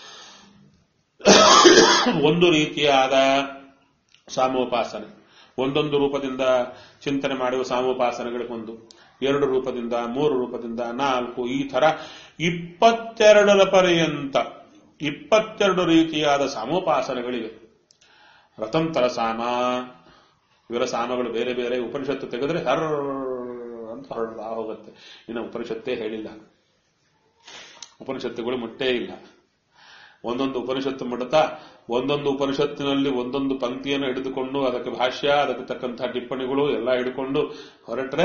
ಒಂದು ರೀತಿಯಾದ ಸಾಮೋಪಾಸನೆ ಒಂದೊಂದು ರೂಪದಿಂದ ಚಿಂತನೆ ಮಾಡುವ ಸಾಮೋಪಾಸನೆಗಳಿಗೊಂದು ಎರಡು ರೂಪದಿಂದ ಮೂರು ರೂಪದಿಂದ ನಾಲ್ಕು ಈ ತರ ಇಪ್ಪತ್ತೆರಡರ ಪರ್ಯಂತ ಇಪ್ಪತ್ತೆರಡು ರೀತಿಯಾದ ಸಾಮೋಪಾಸನೆಗಳಿವೆ ರತಂತರ ಸಾಮ ಇವರ ಸಾಮಗಳು ಬೇರೆ ಬೇರೆ ಉಪನಿಷತ್ತು ತೆಗೆದ್ರೆ ಹರ್ ಅಂತ ಹೊರಡ್ತಾ ಹೋಗುತ್ತೆ ಇನ್ನು ಉಪನಿಷತ್ತೇ ಹೇಳಿಲ್ಲ ಉಪನಿಷತ್ತುಗಳು ಮುಟ್ಟೇ ಇಲ್ಲ ಒಂದೊಂದು ಉಪನಿಷತ್ತು ಮುಡುತ್ತಾ ಒಂದೊಂದು ಉಪನಿಷತ್ತಿನಲ್ಲಿ ಒಂದೊಂದು ಪಂಕ್ತಿಯನ್ನು ಹಿಡಿದುಕೊಂಡು ಅದಕ್ಕೆ ಭಾಷ್ಯ ಅದಕ್ಕೆ ತಕ್ಕಂತಹ ಟಿಪ್ಪಣಿಗಳು ಎಲ್ಲ ಹಿಡ್ಕೊಂಡು ಹೊರಟ್ರೆ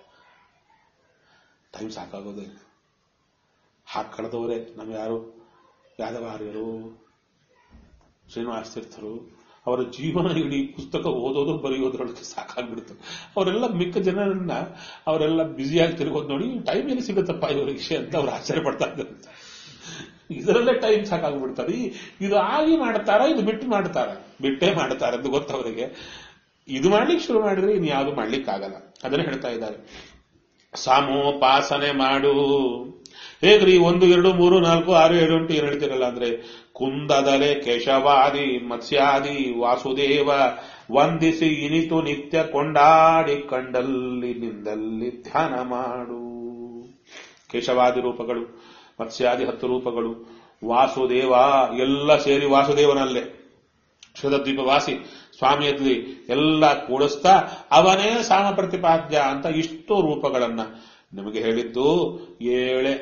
ಟೈಮ್ ಸಾಕಾಗೋದೇ ಇಲ್ಲ ಹಾಕಿ ಕಳೆದವರೇ ನಮ್ಮ ಯಾರು ಯಾದವಾರ್ಯರು ಶ್ರೀನಿವಾಸ ತೀರ್ಥರು ಅವರ ಜೀವನ ಇಡೀ ಪುಸ್ತಕ ಓದೋದು ಬರೆಯೋದ್ರೊಳಗೆ ಸಾಕಾಗ್ಬಿಡ್ತು ಅವರೆಲ್ಲ ಮಿಕ್ಕ ಜನರನ್ನ ಅವರೆಲ್ಲ ಬ್ಯುಸಿಯಾಗಿ ತಿರುಗೋದು ನೋಡಿ ಟೈಮ್ ಎಲ್ಲಿ ಸಿಗುತ್ತಪ್ಪ ಇವರಿಗೆ ಅಂತ ಅವ್ರು ಆಶ್ಚರ್ಯ ಪಡ್ತಾ ಇದ್ದಾರೆ ಇದರಲ್ಲೇ ಟೈಮ್ ಸಾಕಾಗ್ಬಿಡ್ತಾರೆ ಈ- ಇದು ಆಗಿ ಮಾಡ್ತಾರ ಇದು ಬಿಟ್ಟು ಮಾಡ್ತಾರ ಬಿಟ್ಟೇ ಮಾಡ್ತಾರೆ ಅಂತ ಗೊತ್ತವರಿಗೆ ಇದು ಮಾಡ್ಲಿಕ್ಕೆ ಶುರು ಮಾಡಿದ್ರೆ ಇನ್ ಯಾವುದು ಮಾಡ್ಲಿಕ್ಕಾಗಲ್ಲ ಅದನ್ನ ಹೇಳ್ತಾ ಇದ್ದಾರೆ ಸಾಮೋಪಾಸನೆ ಮಾಡು ಹೇಗ್ರಿ ಒಂದು ಎರಡು ಮೂರು ನಾಲ್ಕು ಆರು ಏಳು ಎಂಟು ಏನು ಹೇಳ್ತಿರಲ್ಲ ಅಂದ್ರೆ ಕುಂದದಲೆ ಕೇಶವಾದಿ ಮತ್ಸ್ಯಾದಿ ವಾಸುದೇವ ವಂದಿಸಿ ಇನಿತು ನಿತ್ಯ ಕೊಂಡಾಡಿ ಕಂಡಲ್ಲಿ ನಿಂದಲ್ಲಿ ಧ್ಯಾನ ಮಾಡು ಕೇಶವಾದಿ ರೂಪಗಳು ಮತ್ಸ್ಯಾದಿ ಹತ್ತು ರೂಪಗಳು ವಾಸುದೇವ ಎಲ್ಲ ಸೇರಿ ವಾಸುದೇವನಲ್ಲೇ ಕ್ಷುದ್ರದ್ವೀಪ ವಾಸಿ ಸ್ವಾಮಿಯಲ್ಲಿ ಎಲ್ಲ ಕೂಡಿಸ್ತಾ ಅವನೇ ಸಾಮ ಪ್ರತಿಪಾದ್ಯ ಅಂತ ಇಷ್ಟು ರೂಪಗಳನ್ನ ನಿಮಗೆ ಹೇಳಿದ್ದು ಏಳೆ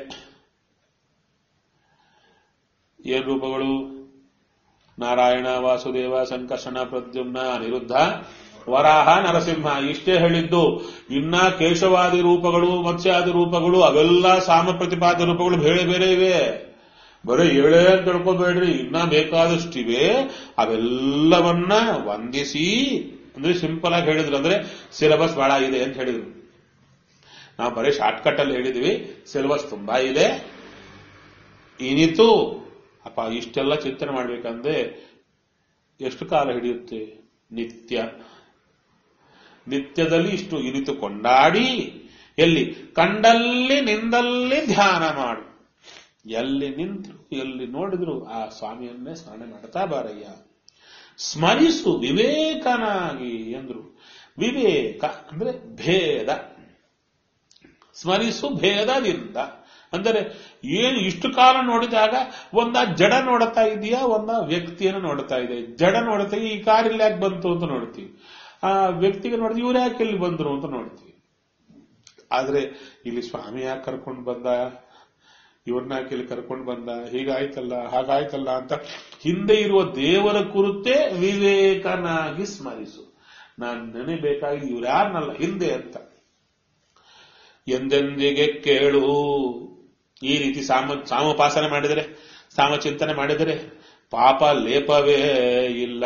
ಏನ್ ರೂಪಗಳು ನಾರಾಯಣ ವಾಸುದೇವ ಸಂಕರ್ಷಣ ಪ್ರದ್ಯುಮ್ನ ಅನಿರುದ್ಧ ವರಾಹ ನರಸಿಂಹ ಇಷ್ಟೇ ಹೇಳಿದ್ದು ಇನ್ನ ಕೇಶವಾದಿ ರೂಪಗಳು ಮತ್ಸ್ಯಾದಿ ರೂಪಗಳು ಅವೆಲ್ಲ ಸಾಮ ಪ್ರತಿಪಾದ್ಯ ರೂಪಗಳು ಬೇರೆ ಬೇರೆ ಇವೆ ಬರೀ ಏಳೇ ಅಂತ ತಿಳ್ಕೊಬೇಡ್ರಿ ಇನ್ನ ಬೇಕಾದಷ್ಟಿವೆ ಅವೆಲ್ಲವನ್ನ ವಂದಿಸಿ ಅಂದ್ರೆ ಸಿಂಪಲ್ ಆಗಿ ಹೇಳಿದ್ರು ಅಂದ್ರೆ ಸಿಲೆಬಸ್ ಬಹಳ ಇದೆ ಅಂತ ಹೇಳಿದ್ರು ನಾವು ಬರೀ ಶಾರ್ಟ್ ಕಟ್ ಅಲ್ಲಿ ಹೇಳಿದ್ವಿ ಸಿಲೆಬಸ್ ತುಂಬಾ ಇದೆ ಇನಿತು ಅಪ್ಪ ಇಷ್ಟೆಲ್ಲ ಚಿಂತನೆ ಮಾಡ್ಬೇಕಂದ್ರೆ ಎಷ್ಟು ಕಾಲ ಹಿಡಿಯುತ್ತೆ ನಿತ್ಯ ನಿತ್ಯದಲ್ಲಿ ಇಷ್ಟು ಇನಿತು ಕೊಂಡಾಡಿ ಎಲ್ಲಿ ಕಂಡಲ್ಲಿ ನಿಂದಲ್ಲಿ ಧ್ಯಾನ ಮಾಡು ಎಲ್ಲಿ ನಿಂತರು ಎಲ್ಲಿ ನೋಡಿದ್ರು ಆ ಸ್ವಾಮಿಯನ್ನೇ ಸ್ಮರಣೆ ಮಾಡ್ತಾ ಬಾರಯ್ಯ ಸ್ಮರಿಸು ವಿವೇಕನಾಗಿ ಎಂದ್ರು ವಿವೇಕ ಅಂದ್ರೆ ಭೇದ ಸ್ಮರಿಸು ಭೇದದಿಂದ ಅಂದರೆ ಏನು ಇಷ್ಟು ಕಾಲ ನೋಡಿದಾಗ ಒಂದ ಜಡ ನೋಡ್ತಾ ಇದೆಯಾ ಒಂದ ವ್ಯಕ್ತಿಯನ್ನು ನೋಡ್ತಾ ಇದೆ ಜಡ ನೋಡ್ತಾ ಈ ಕಾರ್ ಇಲ್ಲಿ ಯಾಕೆ ಬಂತು ಅಂತ ನೋಡ್ತೀವಿ ಆ ವ್ಯಕ್ತಿಗೆ ನೋಡಿದ್ವಿ ಇವ್ರು ಯಾಕೆ ಇಲ್ಲಿ ಬಂದ್ರು ಅಂತ ನೋಡ್ತೀವಿ ಆದ್ರೆ ಇಲ್ಲಿ ಸ್ವಾಮಿ ಯಾಕೆ ಕರ್ಕೊಂಡು ಬಂದ ಇವ್ರನ್ನ ಯಾಕೆ ಇಲ್ಲಿ ಕರ್ಕೊಂಡು ಬಂದ ಹೀಗಾಯ್ತಲ್ಲ ಹಾಗಾಯ್ತಲ್ಲ ಅಂತ ಹಿಂದೆ ಇರುವ ದೇವರ ಕುರಿತೇ ವಿವೇಕನಾಗಿ ಸ್ಮರಿಸು ನಾನು ನೆನೆಬೇಕಾಗಿ ಇವ್ರು ಯಾರನ್ನಲ್ಲ ಹಿಂದೆ ಅಂತ ಎಂದೆಂದಿಗೆ ಕೇಳು ಈ ರೀತಿ ಸಾಮ ಸಾಮೋಪಾಸನೆ ಮಾಡಿದರೆ ಸಾಮಚಿಂತನೆ ಮಾಡಿದರೆ ಪಾಪ ಲೇಪವೇ ಇಲ್ಲ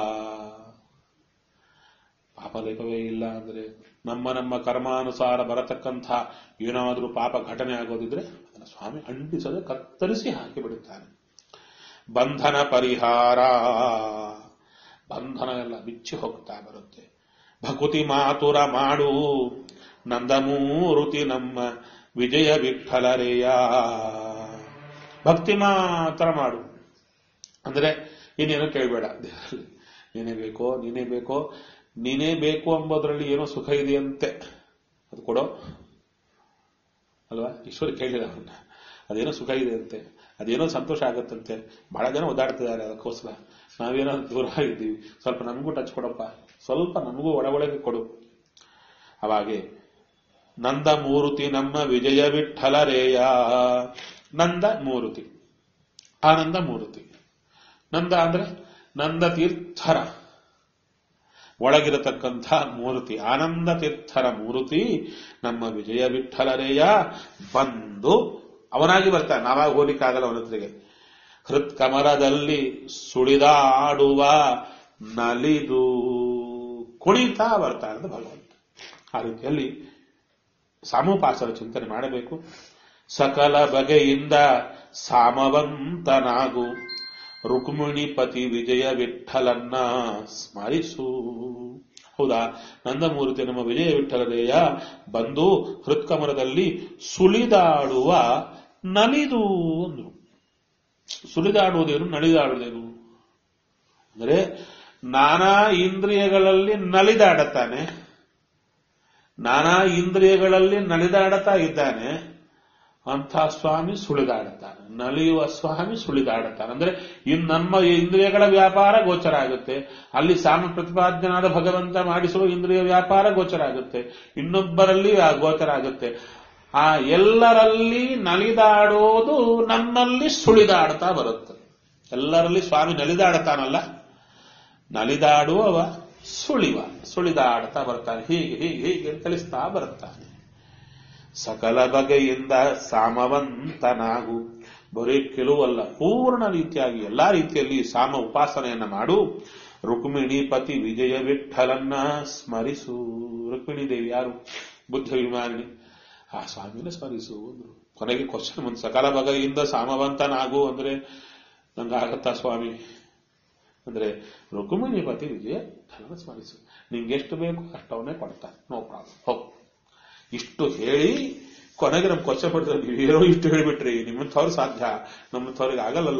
ಪಾಪ ಲೇಪವೇ ಇಲ್ಲ ಅಂದ್ರೆ ನಮ್ಮ ನಮ್ಮ ಕರ್ಮಾನುಸಾರ ಬರತಕ್ಕಂಥ ಏನಾದರೂ ಪಾಪ ಘಟನೆ ಆಗೋದಿದ್ರೆ ಅದನ್ನು ಸ್ವಾಮಿ ಅಂಟಿಸದೆ ಕತ್ತರಿಸಿ ಹಾಕಿ ಬಿಡುತ್ತಾನೆ ಬಂಧನ ಪರಿಹಾರ ಬಂಧನ ಎಲ್ಲ ಬಿಚ್ಚಿ ಹೋಗ್ತಾ ಬರುತ್ತೆ ಭಕುತಿ ಮಾತುರ ಮಾಡು ನಂದಮೂರುತಿ ನಮ್ಮ ವಿಜಯ ವಿಠಲರೆಯ ಭಕ್ತಿ ಮಾತ್ರ ಮಾಡು ಅಂದ್ರೆ ಇನ್ನೇನು ಕೇಳಬೇಡ ದೇವರಲ್ಲಿ ನೀನೇ ಬೇಕೋ ನೀನೇ ಬೇಕೋ ನೀನೇ ಬೇಕು ಎಂಬುದರಲ್ಲಿ ಏನೋ ಸುಖ ಇದೆಯಂತೆ ಅದು ಕೊಡೋ ಅಲ್ವಾ ಈಶ್ವರ ಕೇಳಿದ ಅವನ್ನ ಅದೇನೋ ಸುಖ ಇದೆ ಅಂತೆ ಅದೇನೋ ಸಂತೋಷ ಆಗತ್ತಂತೆ ಬಹಳ ಜನ ಓದಾಡ್ತಿದ್ದಾರೆ ಅದಕ್ಕೋಸ್ಕರ ನಾವೇನೋ ದೂರ ಇದ್ದೀವಿ ಸ್ವಲ್ಪ ನಮಗೂ ಟಚ್ ಕೊಡಪ್ಪ ಸ್ವಲ್ಪ ನಮಗೂ ಒಳ ಒಳಗೆ ಕೊಡು ಅವಾಗೆ ನಂದ ಮೂರುತಿ ನಮ್ಮ ವಿಜಯ ವಿಠಲರೇಯ ನಂದ ಮೂರುತಿ ಆನಂದ ಮೂರುತಿ ನಂದ ಅಂದ್ರೆ ನಂದ ತೀರ್ಥರ ಒಳಗಿರತಕ್ಕಂಥ ಮೂರ್ತಿ ಆನಂದ ತೀರ್ಥರ ಮೂರ್ತಿ ನಮ್ಮ ವಿಜಯ ವಿಠಲರೇಯ ಬಂದು ಅವನಾಗಿ ಬರ್ತಾನೆ ನಾವಾಗ ಹೋಲಿಕ್ಕಾಗಲ್ಲ ಅವನ ಹತ್ರಿಗೆ ಹೃತ್ಕಮರದಲ್ಲಿ ಸುಳಿದಾಡುವ ನಲಿದು ಕುಣಿತಾ ಬರ್ತಾನೆ ಭಗವಂತ ಆ ರೀತಿಯಲ್ಲಿ ಸಾಮೋಪಾಸನ ಚಿಂತನೆ ಮಾಡಬೇಕು ಸಕಲ ಬಗೆಯಿಂದ ಸಾಮವಂತನಾಗು ರುಕ್ಮಿಣಿಪತಿ ವಿಜಯ ವಿಠಲನ್ನ ಸ್ಮರಿಸು ಹೌದಾ ನಂದಮೂರ್ತಿ ನಮ್ಮ ವಿಜಯ ವಿಠಲದೇಯ ಬಂದು ಹೃತ್ಕಮರದಲ್ಲಿ ಸುಳಿದಾಡುವ ನಲಿದು ಅಂದ್ರು ಸುಳಿದಾಡುವುದೇನು ನಲಿದಾಡುವುದೇನು ಅಂದ್ರೆ ನಾನಾ ಇಂದ್ರಿಯಗಳಲ್ಲಿ ನಲಿದಾಡುತ್ತಾನೆ ನಾನಾ ಇಂದ್ರಿಯಗಳಲ್ಲಿ ನಲಿದಾಡುತ್ತಾ ಇದ್ದಾನೆ ಅಂಥ ಸ್ವಾಮಿ ಸುಳಿದಾಡುತ್ತಾನೆ ನಲಿಯುವ ಸ್ವಾಮಿ ಸುಳಿದಾಡುತ್ತಾನೆ ಅಂದ್ರೆ ಇನ್ ನಮ್ಮ ಇಂದ್ರಿಯಗಳ ವ್ಯಾಪಾರ ಗೋಚರ ಆಗುತ್ತೆ ಅಲ್ಲಿ ಸಾಮ ಪ್ರತಿಪಾದ್ಯನಾದ ಭಗವಂತ ಮಾಡಿಸುವ ಇಂದ್ರಿಯ ವ್ಯಾಪಾರ ಗೋಚರ ಆಗುತ್ತೆ ಇನ್ನೊಬ್ಬರಲ್ಲಿ ಆ ಗೋಚರ ಆಗುತ್ತೆ ಆ ಎಲ್ಲರಲ್ಲಿ ನಲಿದಾಡೋದು ನನ್ನಲ್ಲಿ ಸುಳಿದಾಡ್ತಾ ಬರುತ್ತೆ ಎಲ್ಲರಲ್ಲಿ ಸ್ವಾಮಿ ನಲಿದಾಡ್ತಾನಲ್ಲ ನಲಿದಾಡುವವ ಸುಳಿವ ಸುಳಿದಾಡ್ತಾ ಬರ್ತಾನೆ ಹೀಗೆ ಹೀಗೆ ಹೀಗೆ ಅಂತ ಕಲಿಸ್ತಾ ಬರುತ್ತಾನೆ ಸಕಲ ಬಗೆಯಿಂದ ಸಾಮವಂತನಾಗು ಬರೀ ಕೆಲವಲ್ಲ ಪೂರ್ಣ ರೀತಿಯಾಗಿ ಎಲ್ಲಾ ರೀತಿಯಲ್ಲಿ ಸಾಮ ಉಪಾಸನೆಯನ್ನ ಮಾಡು ರುಕ್ಮಿಣಿ ಪತಿ ವಿಜಯ ವಿಠಲನ್ನ ಸ್ಮರಿಸು ರುಕ್ಮಿಣಿ ದೇವಿ ಯಾರು ಬುದ್ಧ ವಿಮಾನಿ ಆ ಸ್ವಾಮಿನ ಸ್ಮರಿಸು ಅಂದ್ರು ಕೊನೆಗೆ ಕ್ವಶನ್ ಒಂದು ಸಕಲ ಬಗೆಯಿಂದ ಸಾಮವಂತನಾಗು ಅಂದ್ರೆ ನಂಗಾಗತ್ತಾ ಸ್ವಾಮಿ ಅಂದ್ರೆ ರುಕ್ಮಿಣಿ ಪತಿ ವಿಜಯ ವಿಠಲನ ಸ್ಮರಿಸು ನಿಂಗೆ ಎಷ್ಟು ಬೇಕು ಅಷ್ಟವನ್ನೇ ಕೊಡ್ತಾನೆ ನೋ ಪ್ರಾಬ್ಲಮ್ ಹೋಗು ಇಷ್ಟು ಹೇಳಿ ಕೊನೆಗೆ ನಮ್ ಕ್ವಶನ್ ಪಡ್ತಾರೆ ನೀವೇನೋ ಇಷ್ಟು ಹೇಳಿಬಿಟ್ರಿ ನಿಮ್ಮಂಥವ್ರು ಸಾಧ್ಯ ನಮ್ಮಂಥವ್ರಿಗೆ ಆಗಲ್ಲಲ್ಲ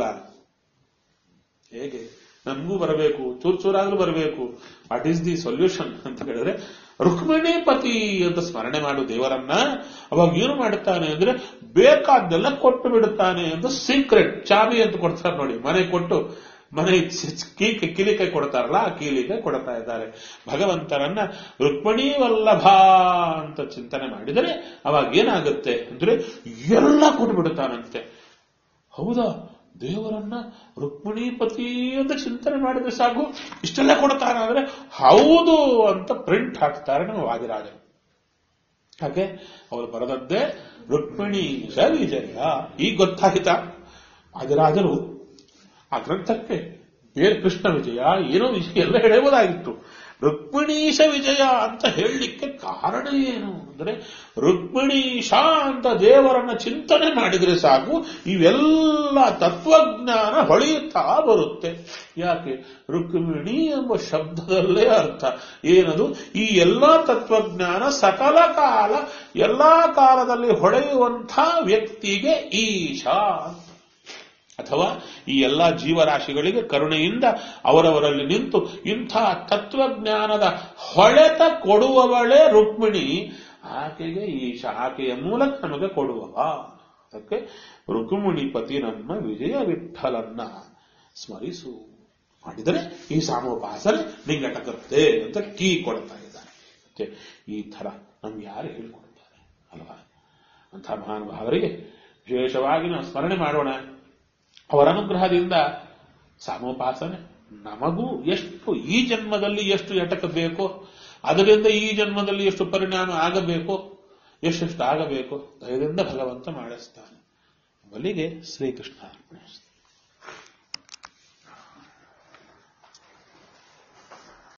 ಹೇಗೆ ನಮಗೂ ಬರಬೇಕು ಚೂರ್ ಚೂರಾದ್ರೂ ಬರಬೇಕು ವಾಟ್ ಈಸ್ ದಿ ಸೊಲ್ಯೂಷನ್ ಅಂತ ಹೇಳಿದ್ರೆ ರುಕ್ಮಿಣಿ ಪತಿ ಅಂತ ಸ್ಮರಣೆ ಮಾಡು ದೇವರನ್ನ ಅವಾಗ ಏನು ಮಾಡುತ್ತಾನೆ ಅಂದ್ರೆ ಬೇಕಾದ್ದೆಲ್ಲ ಕೊಟ್ಟು ಬಿಡುತ್ತಾನೆ ಅಂತ ಸೀಕ್ರೆಟ್ ಚಾಬಿ ಅಂತ ಕೊಡ್ತಾರೆ ನೋಡಿ ಮನೆ ಕೊಟ್ಟು ಮನೆ ಕೀಕೆ ಕಿಲಿಕೆ ಕೊಡ್ತಾರಲ್ಲ ಆ ಕೀಲಿಕೆ ಕೊಡ್ತಾ ಇದ್ದಾರೆ ಭಗವಂತನನ್ನ ರುಕ್ಮಿಣಿ ವಲ್ಲಭ ಅಂತ ಚಿಂತನೆ ಮಾಡಿದರೆ ಅವಾಗ ಏನಾಗುತ್ತೆ ಅಂದ್ರೆ ಎಲ್ಲ ಕೊಟ್ಬಿಡುತ್ತಾನಂತೆ ಹೌದಾ ದೇವರನ್ನ ರುಕ್ಮಿಣೀಪತಿ ಅಂತ ಚಿಂತನೆ ಮಾಡಿದ್ರೆ ಸಾಕು ಇಷ್ಟೆಲ್ಲ ಕೊಡ್ತಾರ ಅಂದ್ರೆ ಹೌದು ಅಂತ ಪ್ರಿಂಟ್ ಹಾಕ್ತಾರೆ ನಮ್ಮ ವಾದಿರಾಜರು ಹಾಗೆ ಅವರು ಬರೆದದ್ದೇ ರುಕ್ಮಿಣೀಶ ವಿಜಯ ಈಗ ಗೊತ್ತಾಯ್ತಾ ವಾದಿರಾಜರು ಆ ಗ್ರಂಥಕ್ಕೆ ಬೇರೆ ಕೃಷ್ಣ ವಿಜಯ ಏನೋ ವಿಷಯ ಎಲ್ಲ ಹೇಳಬಹುದಾಗಿತ್ತು ರುಕ್ಮಿಣೀಶ ವಿಜಯ ಅಂತ ಹೇಳಲಿಕ್ಕೆ ಕಾರಣ ಏನು ಅಂದ್ರೆ ರುಕ್ಮಿಣೀಶ ಅಂತ ದೇವರನ್ನ ಚಿಂತನೆ ಮಾಡಿದ್ರೆ ಸಾಕು ಇವೆಲ್ಲ ತತ್ವಜ್ಞಾನ ಹೊಳೆಯುತ್ತಾ ಬರುತ್ತೆ ಯಾಕೆ ರುಕ್ಮಿಣಿ ಎಂಬ ಶಬ್ದದಲ್ಲೇ ಅರ್ಥ ಏನದು ಈ ಎಲ್ಲಾ ತತ್ವಜ್ಞಾನ ಸಕಲ ಕಾಲ ಎಲ್ಲಾ ಕಾಲದಲ್ಲಿ ಹೊಳೆಯುವಂಥ ವ್ಯಕ್ತಿಗೆ ಈಶಾ ಅಥವಾ ಈ ಎಲ್ಲಾ ಜೀವರಾಶಿಗಳಿಗೆ ಕರುಣೆಯಿಂದ ಅವರವರಲ್ಲಿ ನಿಂತು ಇಂಥ ತತ್ವಜ್ಞಾನದ ಹೊಳೆತ ಕೊಡುವವಳೇ ರುಕ್ಮಿಣಿ ಆಕೆಗೆ ಈ ಆಕೆಯ ಮೂಲಕ ನಮಗೆ ಕೊಡುವವ ಅದಕ್ಕೆ ರುಕ್ಮಿಣಿಪತಿ ನಮ್ಮ ವಿಜಯ ವಿಠಲನ್ನ ಸ್ಮರಿಸು ಮಾಡಿದರೆ ಈ ಸಾಮೋಪಾಸನೆ ನಿಂಗಟಕರುತ್ತೆ ಅಂತ ಕೀ ಕೊಡ್ತಾ ಇದ್ದಾರೆ ಮತ್ತೆ ಈ ತರ ನಮ್ಗೆ ಯಾರು ಹೇಳಿಕೊಡ್ತಾರೆ ಅಲ್ವಾ ಅಂಥ ಮಹಾನುಭಾವರಿಗೆ ವಿಶೇಷವಾಗಿ ನಾವು ಸ್ಮರಣೆ ಮಾಡೋಣ ಅವರ ಅನುಗ್ರಹದಿಂದ ಸಾಮೋಪಾಸನೆ ನಮಗೂ ಎಷ್ಟು ಈ ಜನ್ಮದಲ್ಲಿ ಎಷ್ಟು ಎಟಕ ಬೇಕೋ ಅದರಿಂದ ಈ ಜನ್ಮದಲ್ಲಿ ಎಷ್ಟು ಪರಿಣಾಮ ಆಗಬೇಕೋ ಎಷ್ಟೆಷ್ಟು ಆಗಬೇಕೋ ದಯದಿಂದ ಭಗವಂತ ಮಾಡಿಸ್ತಾನೆ ಬಲಿಗೆ ಶ್ರೀಕೃಷ್ಣ ಅರ್ಪಣಿಸ್ತಾನೆ